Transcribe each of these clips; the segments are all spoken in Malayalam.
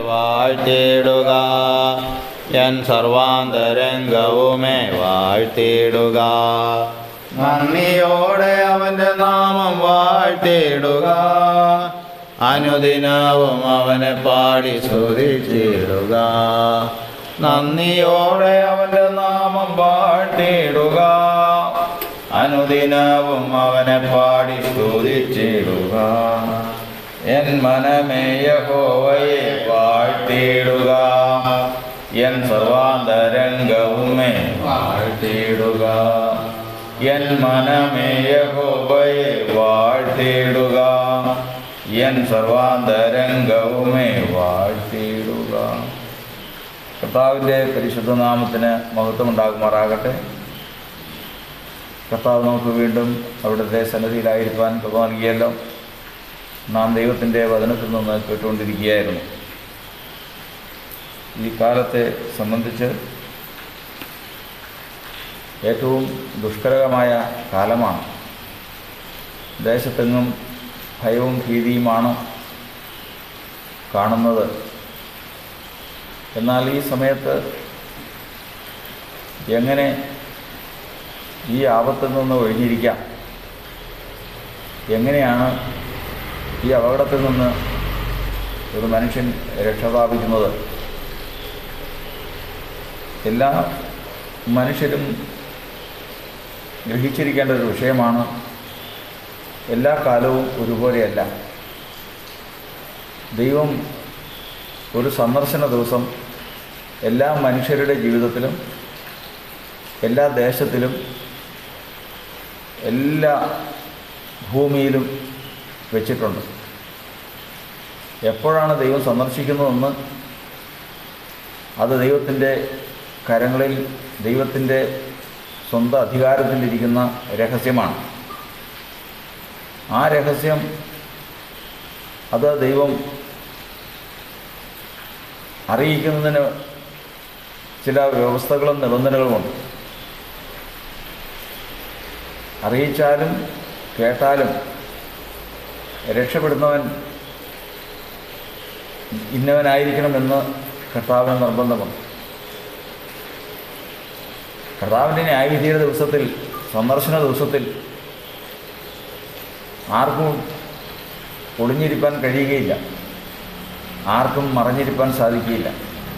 വാഴ്ത്തിയിടുക എൻ സർവാന്തരംഗവുമേ വാഴ്ത്തിയിടുക നന്ദിയോടെ അവൻ്റെ നാമം വാഴ്ത്തിയിടുക അനുദിനവും അവനെ പാടി സ്തുതിച്ചിടുക നന്ദിയോടെ അവൻ്റെ നാമം വാഴ്ത്തിയിടുക അനുദിനവും അവനെ പാടി സ്തുതിച്ചിടുക എൻ മനമേ യഹോവയെ വാഴ്ത്തിയിടുക എൻ സർവാന്തരംഗവുമേ വാഴ്ത്തിയിടുക എൻ മനമേ യഹോവയെ വാഴ്ത്തിയിടുക എൻ സർവാന്തരംഗവുമേ വാഴ്ത്തിയിടുക കർത്താവിൻ്റെ പരിശുദ്ധ നാമത്തിന് മഹത്വമുണ്ടാകുമാറാകട്ടെ കർത്താവ് നമുക്ക് വീണ്ടും അവിടുത്തെ സന്നദ്ധിയിലായിരിക്കാൻ കൃപ നൽകിയല്ലോ നാം ദൈവത്തിൻ്റെ വചനത്തിൽ നിന്ന് കേട്ടുകൊണ്ടിരിക്കുകയായിരുന്നു ഈ കാലത്തെ സംബന്ധിച്ച് ഏറ്റവും ദുഷ്കരമായ കാലമാണ് ദേശത്തെങ്ങും ഭയവും ഭീതിയുമാണ് കാണുന്നത് എന്നാൽ ഈ സമയത്ത് എങ്ങനെ ഈ ആപത്തിൽ നിന്ന് ഒഴിഞ്ഞിരിക്കാം എങ്ങനെയാണ് ഈ അപകടത്തിൽ നിന്ന് ഒരു മനുഷ്യൻ രക്ഷ പ്രാപിക്കുന്നത് എല്ലാ മനുഷ്യരും ഗ്രഹിച്ചിരിക്കേണ്ട ഒരു വിഷയമാണ് എല്ലാ കാലവും ഒരുപോലെയല്ല ദൈവം ഒരു സന്ദർശന ദിവസം എല്ലാ മനുഷ്യരുടെ ജീവിതത്തിലും എല്ലാ ദേശത്തിലും എല്ലാ ഭൂമിയിലും വെച്ചിട്ടുണ്ട് എപ്പോഴാണ് ദൈവം സന്ദർശിക്കുന്നതെന്ന് അത് ദൈവത്തിൻ്റെ കരങ്ങളിൽ ദൈവത്തിൻ്റെ സ്വന്തം അധികാരത്തിലിരിക്കുന്ന രഹസ്യമാണ് ആ രഹസ്യം അത് ദൈവം അറിയിക്കുന്നതിന് ചില വ്യവസ്ഥകളും നിബന്ധനകളുമുണ്ട് അറിയിച്ചാലും കേട്ടാലും രക്ഷപ്പെടുന്നവൻ ഇന്നവനായിരിക്കണമെന്ന് കർത്താവിന് നിർബന്ധമുണ്ട് കർത്താവിൻ്റെ ന്യായവിധിയുടെ ദിവസത്തിൽ സന്ദർശന ദിവസത്തിൽ ആർക്കും ഒളിഞ്ഞിരിക്കാൻ കഴിയുകയില്ല ആർക്കും മറഞ്ഞിരിക്കാൻ സാധിക്കുകയില്ല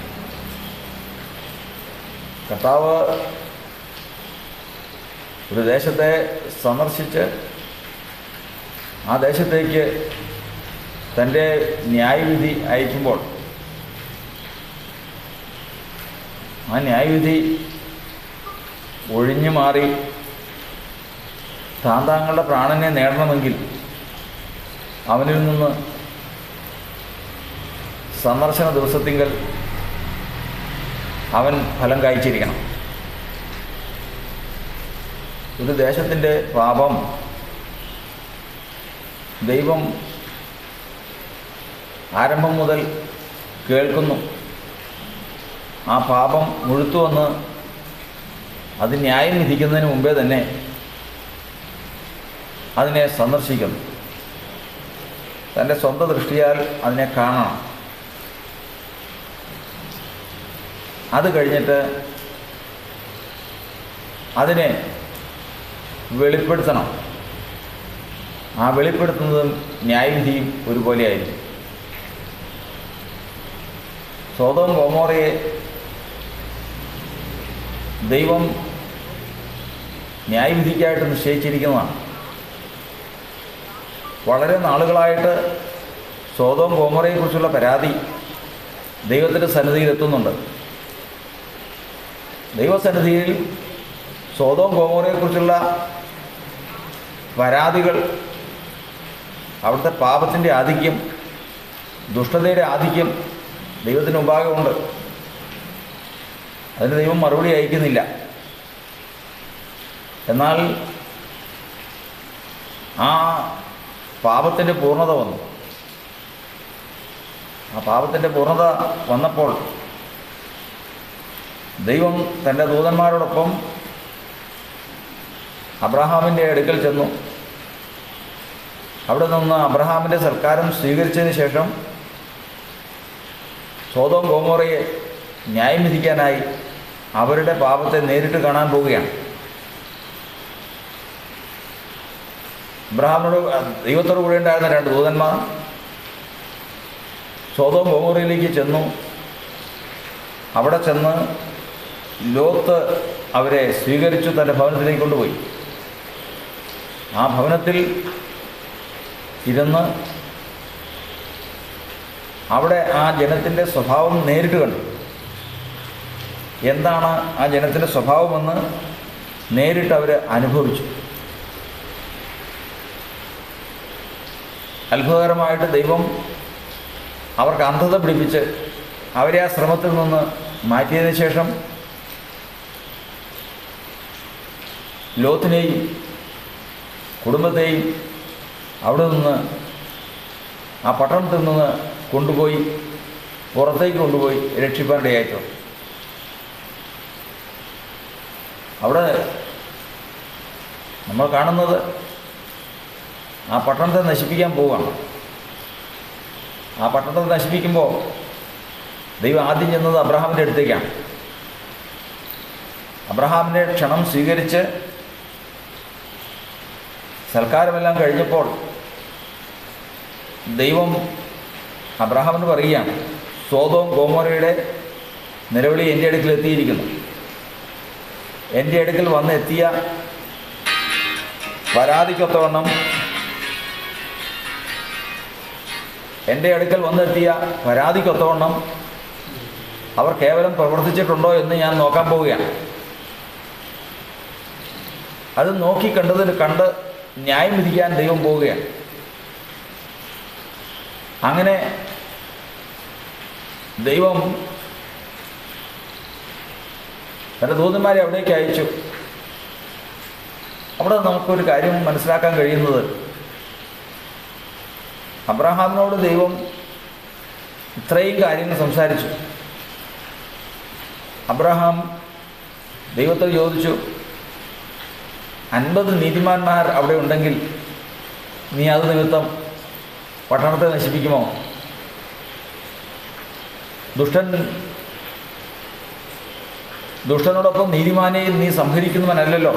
കർത്താവ് ഒരു ദേശത്തെ സന്ദർശിച്ച് ആ ദേശത്തേക്ക് തൻ്റെ ന്യായവിധി അയക്കുമ്പോൾ ആ ന്യായവിധി ഒഴിഞ്ഞു മാറി താൻ താങ്കളുടെ പ്രാണനെ നേടണമെങ്കിൽ അവനിൽ നിന്ന് സന്ദർശന ദിവസത്തിങ്കൽ അവൻ ഫലം കായ്ച്ചിരിക്കണം ഒരു ദേശത്തിൻ്റെ പാപം ദൈവം ആരംഭം മുതൽ കേൾക്കുന്നു ആ പാപം മുഴുത്തുവന്ന് അത് ന്യായം വിധിക്കുന്നതിന് മുമ്പേ തന്നെ അതിനെ സന്ദർശിക്കുന്നു തൻ്റെ സ്വന്തം ദൃഷ്ടിയാൽ അതിനെ കാണണം അത് കഴിഞ്ഞിട്ട് അതിനെ വെളിപ്പെടുത്തണം ആ വെളിപ്പെടുത്തുന്നതും ന്യായവിധിയും ഒരുപോലെയായിരിക്കും സ്വതം ഗോമോറയെ ദൈവം ന്യായവിധിക്കായിട്ട് നിശ്ചയിച്ചിരിക്കുന്നതാണ് വളരെ നാളുകളായിട്ട് സ്വതം ഗോമറയെക്കുറിച്ചുള്ള പരാതി ദൈവത്തിൻ്റെ സന്നിധിയിൽ എത്തുന്നുണ്ട് ദൈവസന്നിധിയിൽ സ്വതവും ഗോമോറയെക്കുറിച്ചുള്ള പരാതികൾ അവിടുത്തെ പാപത്തിൻ്റെ ആധിക്യം ദുഷ്ടതയുടെ ആധിക്യം ദൈവത്തിന് മുമ്പാകെ ഉണ്ട് അതിന് ദൈവം മറുപടി അയക്കുന്നില്ല എന്നാൽ ആ പാപത്തിൻ്റെ പൂർണ്ണത വന്നു ആ പാപത്തിൻ്റെ പൂർണ്ണത വന്നപ്പോൾ ദൈവം തൻ്റെ ദൂതന്മാരോടൊപ്പം അബ്രഹാമിൻ്റെ അടുക്കൽ ചെന്നു അവിടെ നിന്ന് അബ്രഹാമിൻ്റെ സൽക്കാരം സ്വീകരിച്ചതിന് ശേഷം സ്വതവും ഗോമോറയെ ന്യായം വിധിക്കാനായി അവരുടെ പാപത്തെ നേരിട്ട് കാണാൻ പോവുകയാണ് അബ്രഹാമിനോട് ദൈവത്തോട് കൂടെ ഉണ്ടായിരുന്ന രണ്ട് ദൂതന്മാർ സ്വതവും ഗോമോറയിലേക്ക് ചെന്നു അവിടെ ചെന്ന് ലോത്ത് അവരെ സ്വീകരിച്ചു തൻ്റെ ഭവനത്തിലേക്ക് കൊണ്ടുപോയി ആ ഭവനത്തിൽ ഇരുന്ന് അവിടെ ആ ജനത്തിൻ്റെ സ്വഭാവം നേരിട്ട് കണ്ടു എന്താണ് ആ ജനത്തിൻ്റെ സ്വഭാവമെന്ന് നേരിട്ട് അവർ അനുഭവിച്ചു അത്ഭുതകരമായിട്ട് ദൈവം അവർക്ക് അന്ധത പിടിപ്പിച്ച് അവരെ ആ ശ്രമത്തിൽ നിന്ന് മാറ്റിയതിനു ശേഷം ലോത്തിനെയും കുടുംബത്തെയും അവിടെ നിന്ന് ആ പട്ടണത്തിൽ നിന്ന് കൊണ്ടുപോയി പുറത്തേക്ക് കൊണ്ടുപോയി രക്ഷിപ്പാനിടയായിട്ടോ അവിടെ നമ്മൾ കാണുന്നത് ആ പട്ടണത്തെ നശിപ്പിക്കാൻ പോവുകയാണ് ആ പട്ടണത്തെ നശിപ്പിക്കുമ്പോൾ ദൈവം ആദ്യം ചെന്നത് അബ്രഹാമിൻ്റെ അടുത്തേക്കാണ് അബ്രഹാമിൻ്റെ ക്ഷണം സ്വീകരിച്ച് സൽക്കാരമെല്ലാം കഴിഞ്ഞപ്പോൾ ദൈവം അബ്രഹാമിന് പറയുകയാണ് സ്വതവും ഗോമോരയുടെ നിലവിളി എൻ്റെ അടുക്കൽ എത്തിയിരിക്കുന്നു എൻ്റെ അടുക്കൽ വന്ന് എത്തിയ പരാതിക്കൊത്തവണ്ണം എൻ്റെ അടുക്കൽ വന്നെത്തിയ പരാതിക്കൊത്തവണ്ണം അവർ കേവലം പ്രവർത്തിച്ചിട്ടുണ്ടോ എന്ന് ഞാൻ നോക്കാൻ പോവുകയാണ് അത് നോക്കി കണ്ടതിന് കണ്ട് ന്യായം വിധിക്കാൻ ദൈവം പോവുകയാണ് അങ്ങനെ ദൈവം തൻ്റെ ദൂതന്മാരെ അവിടേക്ക് അയച്ചു അവിടെ നമുക്കൊരു കാര്യം മനസ്സിലാക്കാൻ കഴിയുന്നത് അബ്രഹാമിനോട് ദൈവം ഇത്രയും കാര്യങ്ങൾ സംസാരിച്ചു അബ്രഹാം ദൈവത്തോട് ചോദിച്ചു അൻപത് നീതിമാന്മാർ അവിടെ ഉണ്ടെങ്കിൽ നീ അത് നിമിത്തം പട്ടണത്തെ നശിപ്പിക്കുമോ ദുഷ്ടൻ ദുഷ്ടനോടൊപ്പം നീതിമാനെയും നീ സംഹരിക്കുന്നവനല്ലല്ലോ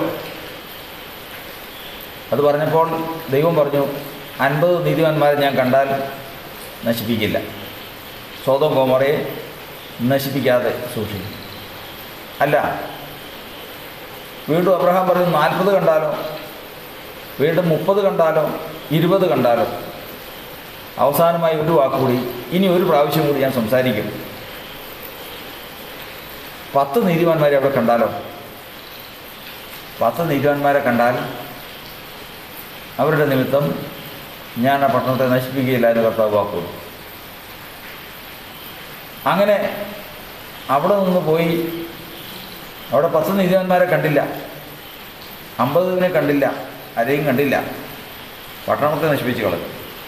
അത് പറഞ്ഞപ്പോൾ ദൈവം പറഞ്ഞു അൻപത് നീതിമാന്മാരെ ഞാൻ കണ്ടാൽ നശിപ്പിക്കില്ല സ്വതം കോമറയെ നശിപ്പിക്കാതെ സൂക്ഷിക്കും അല്ല വീണ്ടും അബ്രഹാം പറഞ്ഞു നാൽപ്പത് കണ്ടാലോ വീണ്ടും മുപ്പത് കണ്ടാലോ ഇരുപത് കണ്ടാലോ അവസാനമായി ഒരു വാക്കുകൂടി ഇനി ഒരു പ്രാവശ്യം കൂടി ഞാൻ സംസാരിക്കും പത്ത് നീതിമാന്മാരെ അവിടെ കണ്ടാലോ പത്ത് നീതിമാന്മാരെ കണ്ടാൽ അവരുടെ നിമിത്തം ഞാൻ ആ പട്ടണത്തെ നശിപ്പിക്കുകയില്ല എന്ന് കർത്താവ് വാക്കു അങ്ങനെ അവിടെ നിന്ന് പോയി അവിടെ പത്ത് നീതിമാന്മാരെ കണ്ടില്ല അമ്പതിനെ കണ്ടില്ല ആരെയും കണ്ടില്ല പട്ടണത്തെ നശിപ്പിച്ച് കളഞ്ഞു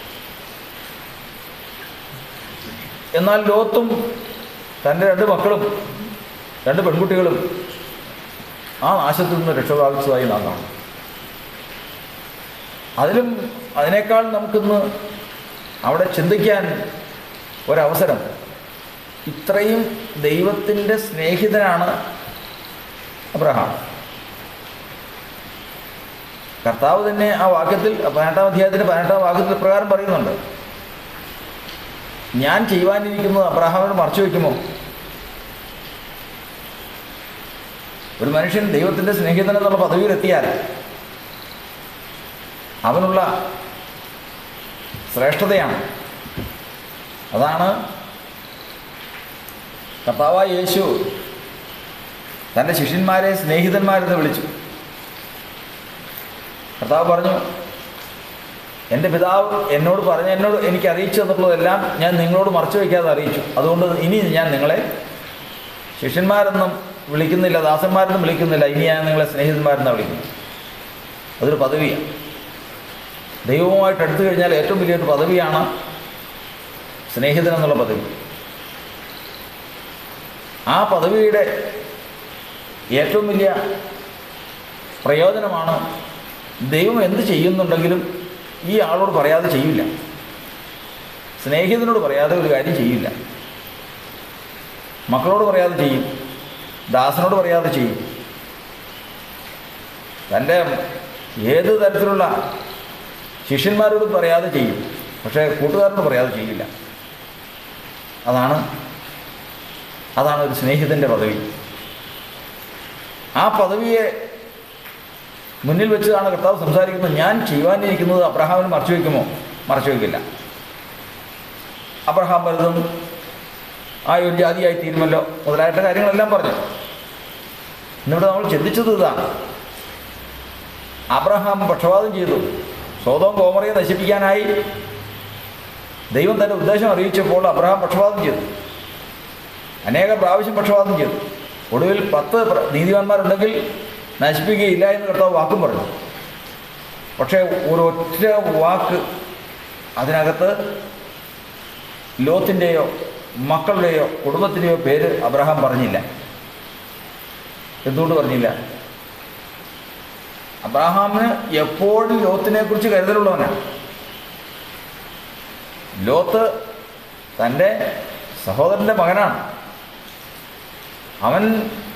എന്നാൽ ലോത്തും തൻ്റെ രണ്ട് മക്കളും രണ്ട് പെൺകുട്ടികളും ആ നാശത്തിൽ നിന്ന് രക്ഷ പ്രാപിച്ചതായി നാം കാണും അതിലും അതിനേക്കാൾ നമുക്കിന്ന് അവിടെ ചിന്തിക്കാൻ ഒരവസരം ഇത്രയും ദൈവത്തിൻ്റെ സ്നേഹിതനാണ് അബ്രഹാം കർത്താവ് തന്നെ ആ വാക്യത്തിൽ പതിനെട്ടാം അധ്യായത്തിൻ്റെ പതിനെട്ടാം വാക്യത്തിൽ പ്രകാരം പറയുന്നുണ്ട് ഞാൻ ചെയ്യുവാനിരിക്കുന്നത് അബ്രഹാമിന് മറച്ചു വയ്ക്കുമോ ഒരു മനുഷ്യൻ ദൈവത്തിൻ്റെ സ്നേഹിതൻ എന്നുള്ള പദവിയിലെത്തിയാൽ അവനുള്ള ശ്രേഷ്ഠതയാണ് അതാണ് കർത്താവായ യേശു തൻ്റെ ശിഷ്യന്മാരെ സ്നേഹിതന്മാരെന്ന് വിളിച്ചു കർത്താവ് പറഞ്ഞു എൻ്റെ പിതാവ് എന്നോട് പറഞ്ഞ എന്നോട് എനിക്ക് അറിയിച്ചു തന്നിട്ടുള്ളതെല്ലാം ഞാൻ നിങ്ങളോട് മറച്ചു വയ്ക്കാതെ അറിയിച്ചു അതുകൊണ്ട് ഇനി ഞാൻ നിങ്ങളെ ശിഷ്യന്മാരെന്നും വിളിക്കുന്നില്ല ദാസന്മാരെന്നും വിളിക്കുന്നില്ല ഇനി ഞാൻ നിങ്ങളെ സ്നേഹിതന്മാരെന്നാണ് വിളിക്കുന്നത് അതൊരു പദവിയാണ് ദൈവവുമായിട്ട് എടുത്തു കഴിഞ്ഞാൽ ഏറ്റവും വലിയൊരു പദവിയാണ് സ്നേഹിതൻ എന്നുള്ള പദവി ആ പദവിയുടെ ഏറ്റവും വലിയ പ്രയോജനമാണ് ദൈവം എന്ത് ചെയ്യുന്നുണ്ടെങ്കിലും ഈ ആളോട് പറയാതെ ചെയ്യില്ല സ്നേഹിതനോട് പറയാതെ ഒരു കാര്യം ചെയ്യില്ല മക്കളോട് പറയാതെ ചെയ്യും ദാസനോട് പറയാതെ ചെയ്യും തൻ്റെ ഏത് തരത്തിലുള്ള ശിഷ്യന്മാരോട് പറയാതെ ചെയ്യും പക്ഷേ കൂട്ടുകാരോട് പറയാതെ ചെയ്യില്ല അതാണ് അതാണ് ഒരു സ്നേഹിതൻ്റെ പദവി ആ പദവിയെ മുന്നിൽ വെച്ചാണ് കർത്താവ് സംസാരിക്കുന്നത് ഞാൻ ചെയ്യുവാനിരിക്കുന്നത് അബ്രഹാമിന് മറച്ചു വയ്ക്കുമോ മറച്ചു വയ്ക്കില്ല അബ്രഹാം വലുതും ആ ഒരു ജാതിയായി തീരുമല്ലോ മുതലായിട്ട കാര്യങ്ങളെല്ലാം പറഞ്ഞു എന്നിവിടെ നമ്മൾ ചിന്തിച്ചത് ഇതാണ് അബ്രഹാം പക്ഷപാതം ചെയ്തു സ്വതവും കോമറയെ നശിപ്പിക്കാനായി ദൈവം തൻ്റെ ഉദ്ദേശം അറിയിച്ചപ്പോൾ അബ്രഹാം പക്ഷപാതം ചെയ്തു അനേക പ്രാവശ്യം പക്ഷപാതം ചെയ്തു ഒടുവിൽ പത്ത് പ്ര- നീതിമാന്മാരുണ്ടെങ്കിൽ നശിപ്പിക്കുകയില്ല എന്ന് കർത്താവ് വാക്കും പറഞ്ഞു പക്ഷേ ഒരൊറ്റ വാക്ക് അതിനകത്ത് ലോത്തിൻ്റെയോ മക്കളുടെയോ കുടുംബത്തിൻ്റെയോ പേര് അബ്രഹാം പറഞ്ഞില്ല എന്തുകൊണ്ട് പറഞ്ഞില്ല അബ്രഹാമിന് എപ്പോഴും ലോത്തിനെ കുറിച്ച് കരുതലുള്ളവനാണ് ലോത്ത് തൻ്റെ സഹോദരൻ്റെ മകനാണ് അവൻ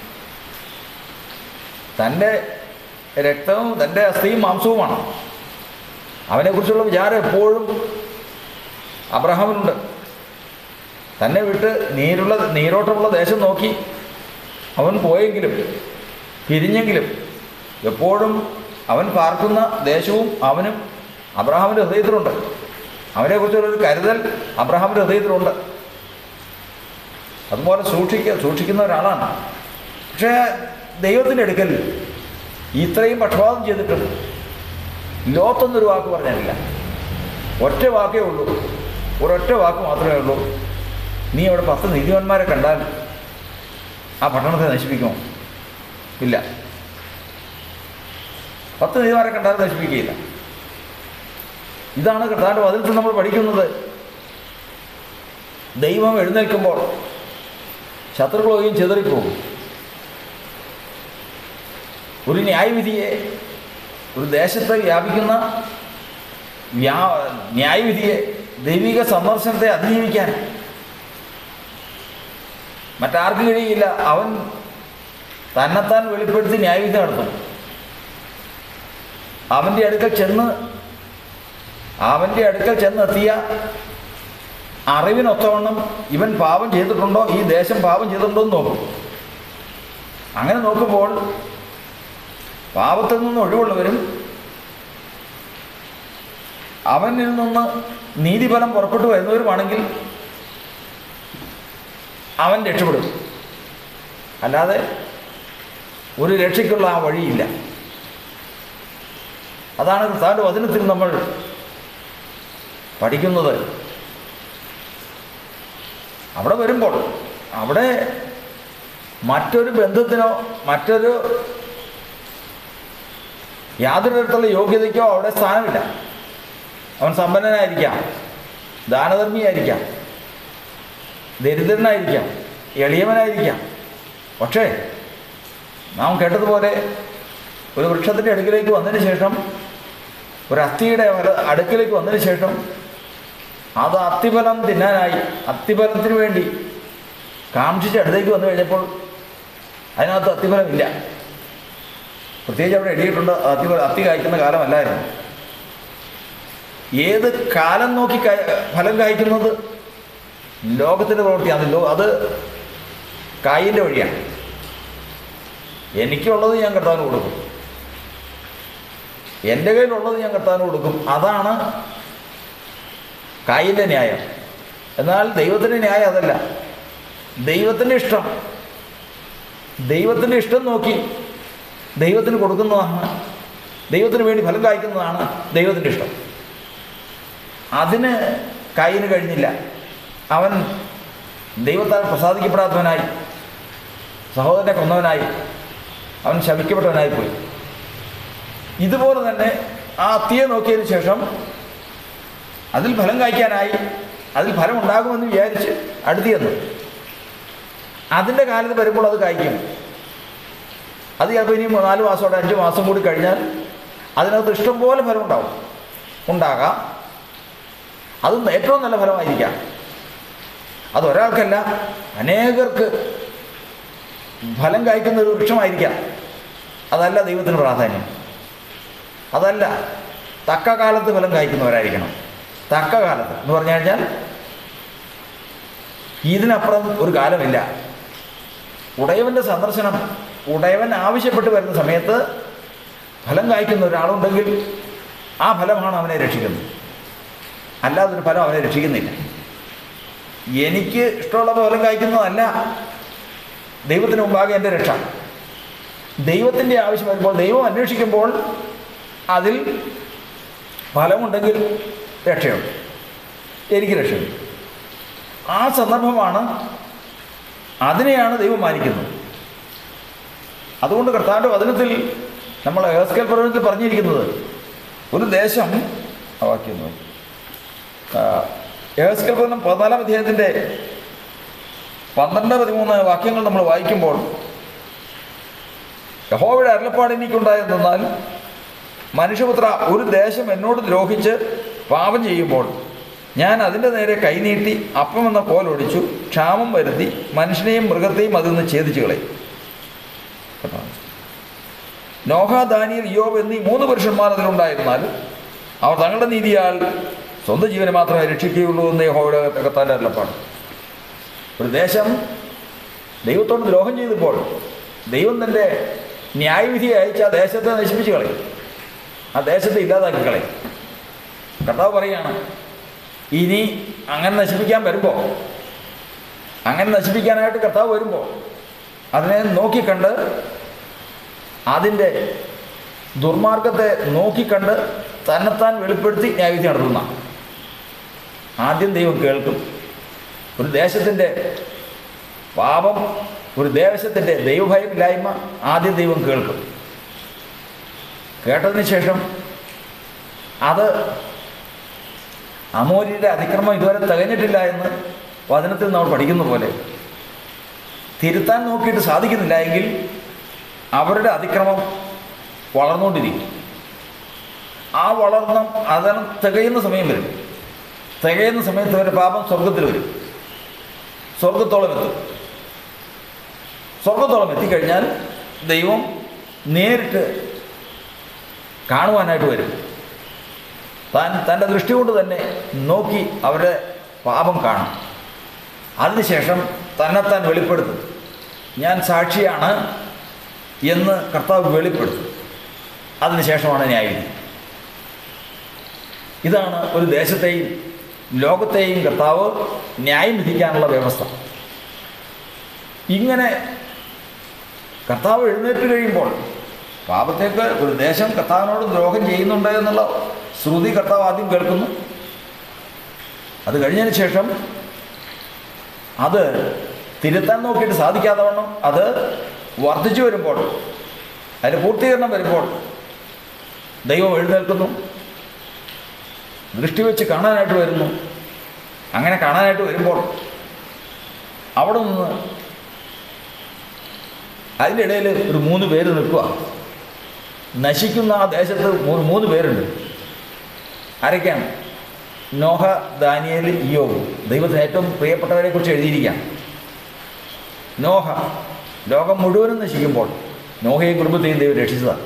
തൻ്റെ രക്തവും തൻ്റെ അസ്ഥിയും മാംസവുമാണ് അവനെക്കുറിച്ചുള്ള വിചാരം എപ്പോഴും അബ്രഹാമിനുണ്ട് തന്നെ വിട്ട് നീരുള്ള നീരോട്ടമുള്ള ദേശം നോക്കി അവൻ പോയെങ്കിലും പിരിഞ്ഞെങ്കിലും എപ്പോഴും അവൻ പാർക്കുന്ന ദേശവും അവനും അബ്രഹാമിൻ്റെ ഹൃദയത്തിലുണ്ട് അവനെക്കുറിച്ചുള്ളൊരു കരുതൽ അബ്രഹാമിൻ്റെ ഹൃദയത്തിലുണ്ട് അതുപോലെ സൂക്ഷിക്കുക സൂക്ഷിക്കുന്ന ഒരാളാണ് പക്ഷേ ദൈവത്തിൻ്റെ അടുക്കൽ ഇത്രയും പക്ഷപാതം ചെയ്തിട്ടും ലോത്തൊന്നൊരു വാക്ക് പറഞ്ഞിട്ടില്ല ഒറ്റ വാക്കേ ഉള്ളൂ ഒരൊറ്റ വാക്ക് മാത്രമേ ഉള്ളൂ നീ അവിടെ പത്ത് നീതിമാന്മാരെ കണ്ടാൽ ആ പട്ടണത്തെ നശിപ്പിക്കുമോ ഇല്ല പത്ത് നീതിമാരെ കണ്ടാൽ നശിപ്പിക്കുകയില്ല ഇതാണ് കർത്താവിൻ്റെ വചനത്തിൽ നമ്മൾ പഠിക്കുന്നത് ദൈവം എഴുന്നേൽക്കുമ്പോൾ ശത്രുക്കളൊക്കെയും ചെതറിപ്പോകും ഒരു ന്യായവിധിയെ ഒരു ദേശത്ത് വ്യാപിക്കുന്ന വ്യാ ന്യായവിധിയെ ദൈവിക സന്ദർശനത്തെ അതിജീവിക്കാൻ മറ്റാർക്കും കഴിയില്ല അവൻ തന്നെത്താൻ വെളിപ്പെടുത്തി ന്യായവിധി നടത്തും അവൻ്റെ അടുക്കൽ ചെന്ന് അവൻ്റെ അടുക്കൽ ചെന്നെത്തിയ അറിവിനൊത്തവണ്ണം ഇവൻ പാപം ചെയ്തിട്ടുണ്ടോ ഈ ദേശം പാപം ചെയ്തിട്ടുണ്ടോ എന്ന് നോക്കും അങ്ങനെ നോക്കുമ്പോൾ പാപത്തിൽ നിന്ന് ഒഴിവുള്ളവരും അവനിൽ നിന്ന് നീതിഫലം പുറപ്പെട്ടു വരുന്നവരുമാണെങ്കിൽ അവൻ രക്ഷപ്പെടും അല്ലാതെ ഒരു രക്ഷയ്ക്കുള്ള ആ വഴിയില്ല അതാണ് കർത്താവിൻ്റെ വചനത്തിൽ നമ്മൾ പഠിക്കുന്നത് അവിടെ വരുമ്പോൾ അവിടെ മറ്റൊരു ബന്ധത്തിനോ മറ്റൊരു യാതൊരു തരത്തിലുള്ള യോഗ്യതയ്ക്കോ അവിടെ സ്ഥാനമില്ല അവൻ സമ്പന്നനായിരിക്കാം ദാനധർമ്മിയായിരിക്കാം ദരിദ്രനായിരിക്കാം എളിയവനായിരിക്കാം പക്ഷേ നാം കേട്ടതുപോലെ ഒരു വൃക്ഷത്തിൻ്റെ അടുക്കിലേക്ക് വന്നതിന് ശേഷം ഒരു അസ്ഥിയുടെ വല- അടുക്കിലേക്ക് വന്നതിന് ശേഷം അത് അത്തിഫലം തിന്നാനായി അത്തിഫലത്തിന് വേണ്ടി കാക്ഷിച്ച് അടുത്തേക്ക് വന്നു കഴിഞ്ഞപ്പോൾ അതിനകത്ത് അത്തിഫലം ഇല്ല പ്രത്യേകിച്ച് അവിടെ എഴുതിയിട്ടുണ്ട് അത്തി അത്തി കായ്ക്കുന്ന കാലമല്ലായിരുന്നു ഏത് കാലം നോക്കി കായ ഫലം കായ്ക്കുന്നത് ലോകത്തിൻ്റെ പ്രവൃത്തിയാണ് ലോ അത് കായിൻ്റെ വഴിയാണ് എനിക്കുള്ളത് ഞാൻ കർത്താവിന് കൊടുക്കും എൻ്റെ കയ്യിലുള്ളത് ഞാൻ കർത്താവിന് കൊടുക്കും അതാണ് കായിൻ്റെ ന്യായം എന്നാൽ ദൈവത്തിൻ്റെ ന്യായം അതല്ല ദൈവത്തിൻ്റെ ഇഷ്ടം ദൈവത്തിൻ്റെ ഇഷ്ടം നോക്കി ദൈവത്തിന് കൊടുക്കുന്നതാണ് ദൈവത്തിന് വേണ്ടി ഫലം കായ്ക്കുന്നതാണ് ദൈവത്തിൻ്റെ ഇഷ്ടം അതിന് കായിന് കഴിഞ്ഞില്ല അവൻ ദൈവത്താൽ പ്രസാദിക്കപ്പെടാത്തവനായി സഹോദരനെ കൊന്നവനായി അവൻ ശപിക്കപ്പെട്ടവനായി പോയി ഇതുപോലെ തന്നെ ആ അത്തിയെ നോക്കിയതിന് ശേഷം അതിൽ ഫലം കായ്ക്കാനായി അതിൽ ഫലം ഉണ്ടാകുമെന്ന് വിചാരിച്ച് അടുത്ത് ചെന്നു അതിൻ്റെ കാലത്ത് വരുമ്പോൾ അത് കായ്ക്കും അത് ചിലപ്പോൾ ഇനി നാല് മാസമോടെ അഞ്ച് മാസം കൂടി കഴിഞ്ഞാൽ അതിനകത്ത് ഇഷ്ടംപോലെ ഫലം ഉണ്ടാവും ഉണ്ടാകാം അത് ഏറ്റവും നല്ല ഫലമായിരിക്കാം അതൊരാൾക്കല്ല അനേകർക്ക് ഫലം കായ്ക്കുന്ന ഒരു വൃക്ഷമായിരിക്കാം അതല്ല ദൈവത്തിന് പ്രാധാന്യം അതല്ല തക്ക കാലത്ത് ഫലം കായ്ക്കുന്നവരായിരിക്കണം തക്ക കാലത്ത് എന്ന് പറഞ്ഞു കഴിഞ്ഞാൽ ഇതിനപ്പുറം ഒരു കാലമില്ല ഉടയവൻ്റെ സന്ദർശനം ഉടയവൻ ആവശ്യപ്പെട്ട് വരുന്ന സമയത്ത് ഫലം കായ്ക്കുന്ന ഒരാളുണ്ടെങ്കിൽ ആ ഫലമാണ് അവനെ രക്ഷിക്കുന്നത് അല്ലാതൊരു ഫലം അവനെ രക്ഷിക്കുന്നില്ല എനിക്ക് ഇഷ്ടമുള്ള ഫലം കായ്ക്കുന്നതല്ല ദൈവത്തിന് മുമ്പാകെ എൻ്റെ രക്ഷ ദൈവത്തിൻ്റെ ആവശ്യം വരുമ്പോൾ ദൈവം അന്വേഷിക്കുമ്പോൾ അതിൽ ഫലമുണ്ടെങ്കിൽ രക്ഷയുണ്ട് എനിക്ക് രക്ഷയുണ്ട് ആ സന്ദർഭമാണ് അതിനെയാണ് ദൈവം മാനിക്കുന്നത് അതുകൊണ്ട് കർത്താവിൻ്റെ വചനത്തിൽ നമ്മൾ ഏസ്കേൽ പ്രവചനത്തിൽ പറഞ്ഞിരിക്കുന്നത് ഒരു ദേശം ആ വാക്യം നോക്കി ഏസ്കേൽ പ്രവചനം പതിനാലാം അധ്യായത്തിൻ്റെ പന്ത്രണ്ട് പതിമൂന്ന് വാക്യങ്ങൾ നമ്മൾ വായിക്കുമ്പോൾ യഹോവയുടെ അരുളപ്പാട് എനിക്കുണ്ടായെന്നാൽ മനുഷ്യപുത്ര ഒരു ദേശം എന്നോട് ദ്രോഹിച്ച് പാപം ചെയ്യുമ്പോൾ ഞാൻ അതിൻ്റെ നേരെ കൈനീട്ടി അപ്പം എന്ന കോലൊടിച്ചു ക്ഷാമം വരുത്തി മനുഷ്യനെയും മൃഗത്തെയും അതിൽ നിന്ന് ഛേദിച്ചു കളയും കേട്ടോ നോഹ ദാനിയൽ യോബ് എന്നീ മൂന്ന് പുരുഷന്മാർ അതിലുണ്ടായിരുന്നാൽ അവർ തങ്ങളുടെ നീതിയാൽ സ്വന്തം ജീവനെ മാത്രമേ രക്ഷിക്കുകയുള്ളൂ എന്ന് യഹോവയുടെ കത്താൻ്റെ അരുളപ്പാട് ഒരു ദേശം ദൈവത്തോട് ദ്രോഹം ചെയ്തപ്പോൾ ദൈവം തൻ്റെ ന്യായവിധി അയച്ച് ആ ദേശത്തെ നശിപ്പിച്ച് കളയും ആ ദേശത്തെ ഇല്ലാതാക്കി കളയും കർത്താവ് പറയാണ് ഇനി അങ്ങനെ നശിപ്പിക്കാൻ വരുമ്പോൾ അങ്ങനെ നശിപ്പിക്കാനായിട്ട് കർത്താവ് വരുമ്പോൾ അതിനെ നോക്കിക്കണ്ട് അതിൻ്റെ ദുർമാർഗത്തെ നോക്കിക്കണ്ട് തന്നെത്താൻ വെളിപ്പെടുത്തി ന്യായവിധി നടത്തുന്ന ആദ്യം ദൈവം കേൾക്കും ഒരു ദേശത്തിൻ്റെ പാപം ഒരു ദേശത്തിൻ്റെ ദൈവഭയമില്ലായ്മ ആദ്യം ദൈവം കേൾക്കും കേട്ടതിന് ശേഷം അത് അമോരിയുടെ അതിക്രമം ഇതുവരെ തികഞ്ഞിട്ടില്ല എന്ന് വചനത്തിൽ നമ്മൾ പഠിക്കുന്ന പോലെ തിരുത്താൻ നോക്കിയിട്ട് സാധിക്കുന്നില്ല എങ്കിൽ അവരുടെ അതിക്രമം വളർന്നുകൊണ്ടിരിക്കും ആ വളർന്ന അതിന് തികയുന്ന സമയം വരും തികയുന്ന സമയത്ത് അവരുടെ പാപം സ്വർഗത്തിൽ വരും സ്വർഗത്തോളം എത്തും സ്വർഗത്തോളം എത്തിക്കഴിഞ്ഞാൽ ദൈവം നേരിട്ട് കാണുവാനായിട്ട് വരും താൻ തൻ്റെ ദൃഷ്ടി കൊണ്ട് തന്നെ നോക്കി അവരുടെ പാപം കാണും അതിനുശേഷം തന്നെത്താൻ വെളിപ്പെടുത്തും ഞാൻ സാക്ഷിയാണ് എന്ന് കർത്താവ് വെളിപ്പെടുത്തും അതിനുശേഷമാണ് ന്യായവിധി ഇതാണ് ഒരു ദേശത്തെയും ലോകത്തെയും കർത്താവ് ന്യായം വിധിക്കാനുള്ള വ്യവസ്ഥ ഇങ്ങനെ കർത്താവ് എഴുന്നേറ്റ് കഴിയുമ്പോൾ പാപത്തേക്ക് ഒരു ദേശം കർത്താവിനോട് ദ്രോഹം ചെയ്യുന്നുണ്ട് എന്നുള്ള ശ്രുതി കർത്താവ് ആദ്യം കേൾക്കുന്നു അത് കഴിഞ്ഞതിന് ശേഷം അത് തിരുത്താൻ നോക്കിയിട്ട് സാധിക്കാതെ വണ്ണം അത് വർദ്ധിച്ചു വരുമ്പോൾ അതിൻ്റെ പൂർത്തീകരണം വരുമ്പോൾ ദൈവം എഴുന്നേൽക്കുന്നു ദൃഷ്ടി വെച്ച് കാണാനായിട്ട് വരുന്നു അങ്ങനെ കാണാനായിട്ട് വരുമ്പോൾ അവിടെ നിന്ന് അതിൻ്റെ ഇടയിൽ ഒരു മൂന്ന് പേര് നിൽക്കുക നശിക്കുന്ന ആ ദേശത്ത് മൂന്ന് മൂന്ന് പേരുണ്ട് ആരൊക്കെയാണ് നോഹ ദാനിയേൽ ഇയോബ് ദൈവത്തിന് ഏറ്റവും പ്രിയപ്പെട്ടവരെ കുറിച്ച് എഴുതിയിരിക്കുകയാണ് നോഹ ലോകം മുഴുവനും നശിക്കുമ്പോൾ നോഹയും കുടുംബത്തെയും ദൈവം രക്ഷിച്ചതാണ്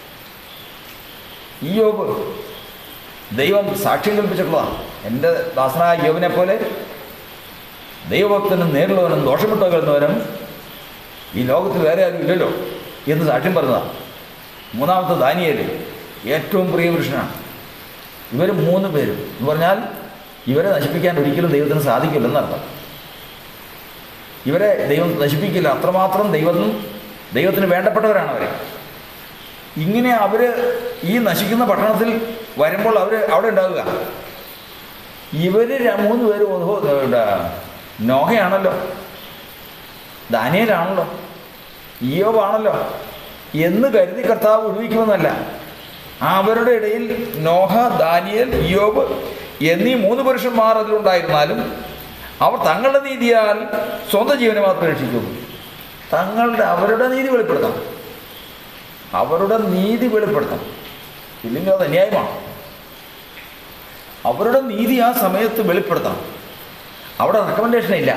ഇയോബ് ദൈവം സാക്ഷ്യം കൽപ്പിച്ചിട്ടുള്ളതാണ് എൻ്റെ ദാസനായ യോബിനെ പോലെ ദൈവഭക്തനും നേരിടുന്നവനും ദോഷമിട്ടോ കരുന്നവനും ഈ ലോകത്തിൽ വേറെ ആരും ഇല്ലല്ലോ എന്ന് സാക്ഷ്യം പറഞ്ഞതാണ് മൂന്നാമത്തെ ദാനിയേല് ഏറ്റവും പ്രിയപുരുഷനാണ് ഇവർ മൂന്ന് പേരും എന്ന് പറഞ്ഞാൽ ഇവരെ നശിപ്പിക്കാൻ ഒരിക്കലും ദൈവത്തിന് സാധിക്കില്ലെന്നർത്ഥം ഇവരെ ദൈവം നശിപ്പിക്കില്ല അത്രമാത്രം ദൈവം ദൈവത്തിന് വേണ്ടപ്പെട്ടവരാണ് അവർ ഇങ്ങനെ അവർ ഈ നശിക്കുന്ന പട്ടണത്തിൽ വരുമ്പോൾ അവർ അവിടെ ഉണ്ടാവുക ഇവർ മൂന്ന് പേര് ഓഹോ ഇവിടെ നോഹയാണല്ലോ ദാനിയലാണല്ലോ ഇയോബാണല്ലോ എന്ന് കരുതി കർത്താവ് വിടുവിക്കുമെന്നല്ല അവരുടെ ഇടയിൽ നോഹ ദാനിയൽ ഇയോബ് എന്നീ മൂന്ന് പുരുഷന്മാർ അതിലുണ്ടായിരുന്നാലും അവർ തങ്ങളുടെ നീതിയാൽ സ്വന്തം ജീവനെ മാത്രം രക്ഷിക്കുന്നു തങ്ങളുടെ അവരുടെ നീതി വെളിപ്പെടുത്തണം അവരുടെ നീതി വെളിപ്പെടുത്തണം ഇല്ലെങ്കിൽ അത് അന്യായമാണ് അവരുടെ നീതി ആ സമയത്ത് വെളിപ്പെടുത്തണം അവിടെ റെക്കമെൻഡേഷൻ ഇല്ല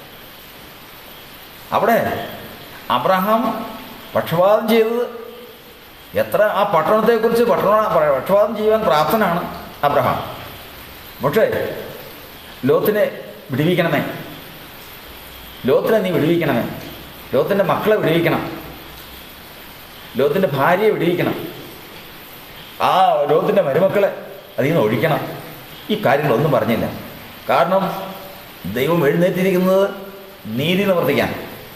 അവിടെ അബ്രഹാം പക്ഷപാതം ചെയ്തത് എത്ര ആ പട്ടണത്തെക്കുറിച്ച് പട്ടണ പക്ഷപാതം ചെയ്യുവാൻ പ്രാപ്തനാണ് അബ്രഹാം പക്ഷേ ലോത്തിനെ വിടുവിക്കണമേ ലോത്തിനെ നീ വിടുവിക്കണമേ ലോത്തിൻ്റെ മക്കളെ വിടുവിക്കണം ലോത്തിൻ്റെ ഭാര്യയെ വിടുവിക്കണം ആ ലോകത്തിൻ്റെ മരുമക്കളെ അതിൽ നിന്ന് ഒഴിക്കണം ഈ കാര്യങ്ങളൊന്നും പറഞ്ഞില്ല കാരണം ദൈവം എഴുന്നേറ്റിരിക്കുന്നത് നീതി നിവർത്തിക്കാൻ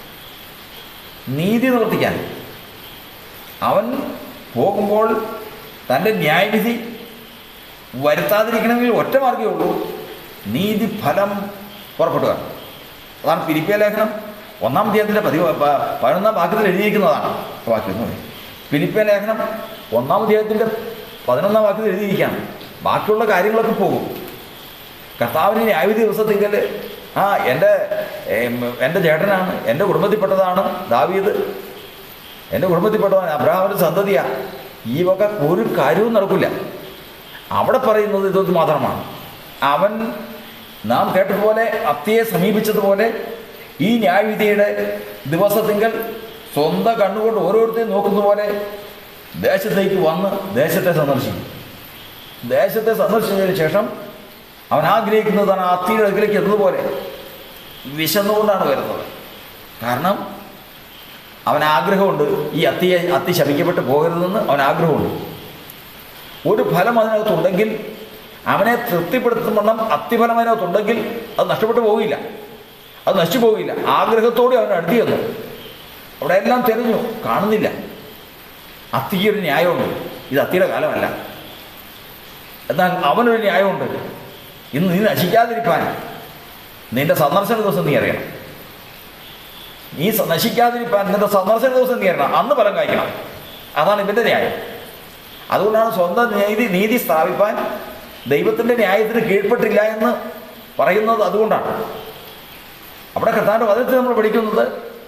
നീതി നിവർത്തിക്കാൻ അവൻ പോകുമ്പോൾ തൻ്റെ ന്യായവിധി വരുത്താതിരിക്കണമെങ്കിൽ ഒറ്റ മാർഗ്ഗമേ ഉള്ളൂ നീതി ഫലം പുറപ്പെടുക അതാണ് പിരിപ്പിയ ലേഖനം ഒന്നാം അധ്യായത്തിൻ്റെ പതിവ് പ- പതിനൊന്നാം വാക്യത്തിൽ എഴുതിയിരിക്കുന്നതാണ് ആ വാക്യം എന്ന് പറയും ഫിലിപ്പിയ ലേഖനം ഒന്നാം അധ്യായത്തിൻ്റെ പതിനൊന്നാം വാക്യത്തിൽ എഴുതിയിരിക്കുകയാണ് ബാക്കിയുള്ള കാര്യങ്ങളൊക്കെ പോകും കർത്താവിന് ന്യായവിധി ദിവസത്തിങ്കൽ ആ എൻ്റെ ഏം, എൻ്റെ ചേട്ടനാണ് എൻ്റെ കുടുംബത്തിൽപ്പെട്ടതാണ് ദാവീദ് എൻ്റെ കുടുംബത്തിൽപ്പെട്ടവൻ അബ്രഹാമിൻ്റെ സന്തതിയാണ് ഈ വക ഒരു കാര്യവും നടക്കില്ല അവിടെ പറയുന്നത് ഇതൊന്ന് മാത്രമാണ് അവൻ നാം കേട്ടതുപോലെ അത്തിയെ സമീപിച്ചതുപോലെ ഈ ന്യായവിധിയുടെ ദിവസത്തിങ്കൽ സ്വന്തം കണ്ണുകൊണ്ട് ഓരോരുത്തരെയും നോക്കുന്ന പോലെ ദേശത്തേക്ക് വന്ന് ദേശത്തെ സന്ദർശിക്കും ദേശത്തെ സന്ദർശിച്ചതിന് ശേഷം അവൻ ആഗ്രഹിക്കുന്നതാണ് ആ അത്തിയുടെ അടുക്കിലേക്ക് എത്തുന്നതുപോലെ വിശന്നുകൊണ്ടാണ് വരുന്നത് കാരണം അവൻ ആഗ്രഹമുണ്ട് ഈ അത്തിയെ അത്തി ശപിക്കപ്പെട്ട് പോകരുതെന്ന് അവൻ ആഗ്രഹമുണ്ട് ഒരു ഫലം അതിനകത്തുണ്ടെങ്കിൽ അവനെ തൃപ്തിപ്പെടുത്തുമ്പണ്ണം അത്തിഫലം അതിനകത്തുണ്ടെങ്കിൽ അത് നഷ്ടപ്പെട്ടു പോകില്ല അത് നശിച്ചു പോകില്ല ആഗ്രഹത്തോടെ അവൻ അടുത്ത് ചെന്നു അവിടെ എല്ലാം തിരഞ്ഞു കാണുന്നില്ല അത്തിക്ക് ഒരു ന്യായമുണ്ട് ഇത് അത്തിയുടെ കാലമല്ല എന്നാൽ അവനൊരു ന്യായമുണ്ട് ഇന്ന് നീ നശിക്കാതിരിക്കാൻ നിന്റെ സന്ദർശന ദിവസം നീ അറിയണം നീ സ- നശിക്കാതിരിക്കാൻ നിന്റെ സന്ദർശന ദിവസം നീ അറിയണം അന്ന് ഫലം കായ്ക്കണം അതാണ് ഇവൻ്റെ ന്യായം അതുകൊണ്ടാണ് സ്വന്തം നീതി നീതി സ്ഥാപിപ്പാൻ ദൈവത്തിൻ്റെ ന്യായത്തിന് കീഴ്പ്പെട്ടില്ല എന്ന് പറയുന്നത് അതുകൊണ്ടാണ് അവിടെ കർത്താവിൻ്റെ വചനത്തിൽ നമ്മൾ പഠിക്കുന്നത്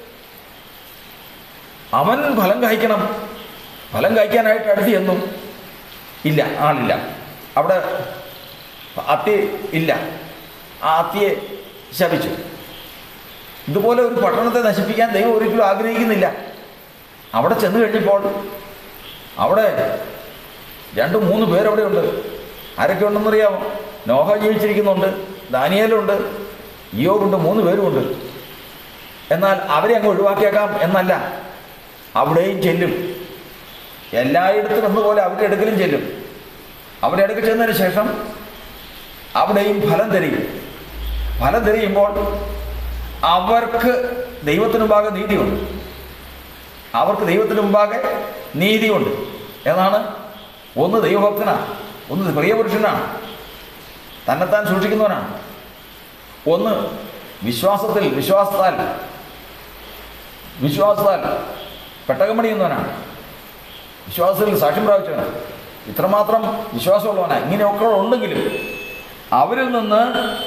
അവൻ ഫലം കായ്ക്കണം ഫലം കായ്ക്കാനായിട്ട് അടുത്ത് ചെന്നു ഇല്ല ആളില്ല അവിടെ അത്തി ഇല്ല ആ അത്തിയെ ശപിച്ചു ഇതുപോലെ ഒരു പട്ടണത്തെ നശിപ്പിക്കാൻ ദൈവം ഒരിക്കലും ആഗ്രഹിക്കുന്നില്ല അവിടെ ചെന്ന് കഴിഞ്ഞപ്പോൾ അവിടെ രണ്ട് മൂന്ന് പേരവിടെ ഉണ്ട് ആരൊക്കെ ഉണ്ടെന്നറിയാമോ നോഹ ജീവിച്ചിരിക്കുന്നുണ്ട് ദാനിയേലുണ്ട് ഇയോബുണ്ട് മൂന്ന് പേരുമുണ്ട് എന്നാൽ അവരെ അങ്ങ് ഒഴിവാക്കിയേക്കാം എന്നല്ല അവിടെയും ചെല്ലും എല്ലായിടത്തും എന്നപോലെ അവരുടെ അടുക്കലും ചെല്ലും അവരുടെ അടുക്കൽ ചെന്നതിന് ശേഷം അവിടെയും ഫലം തെരയും ഫലം തെരയുമ്പോൾ അവർക്ക് ദൈവത്തിന് മുമ്പാകെ നീതിയുണ്ട് അവർക്ക് ദൈവത്തിന് മുമ്പാകെ നീതിയുണ്ട് എന്നാണ് ഒന്ന് ദൈവഭക്തനാണ് ഒന്ന് പ്രിയപുരുഷനാണ് തന്നെത്താൻ സൂക്ഷിക്കുന്നവനാണ് ഒന്ന് വിശ്വാസത്തിൽ വിശ്വാസത്താൽ വിശ്വാസത്താൽ പെട്ടകമണിയുന്നവനാണ് വിശ്വാസത്തിൽ സാക്ഷ്യം പ്രാപിച്ചവനാണ് ഇത്രമാത്രം വിശ്വാസമുള്ളവനാണ് ഇങ്ങനെയൊക്കെ ഉണ്ടെങ്കിലും അവരിൽ നിന്ന്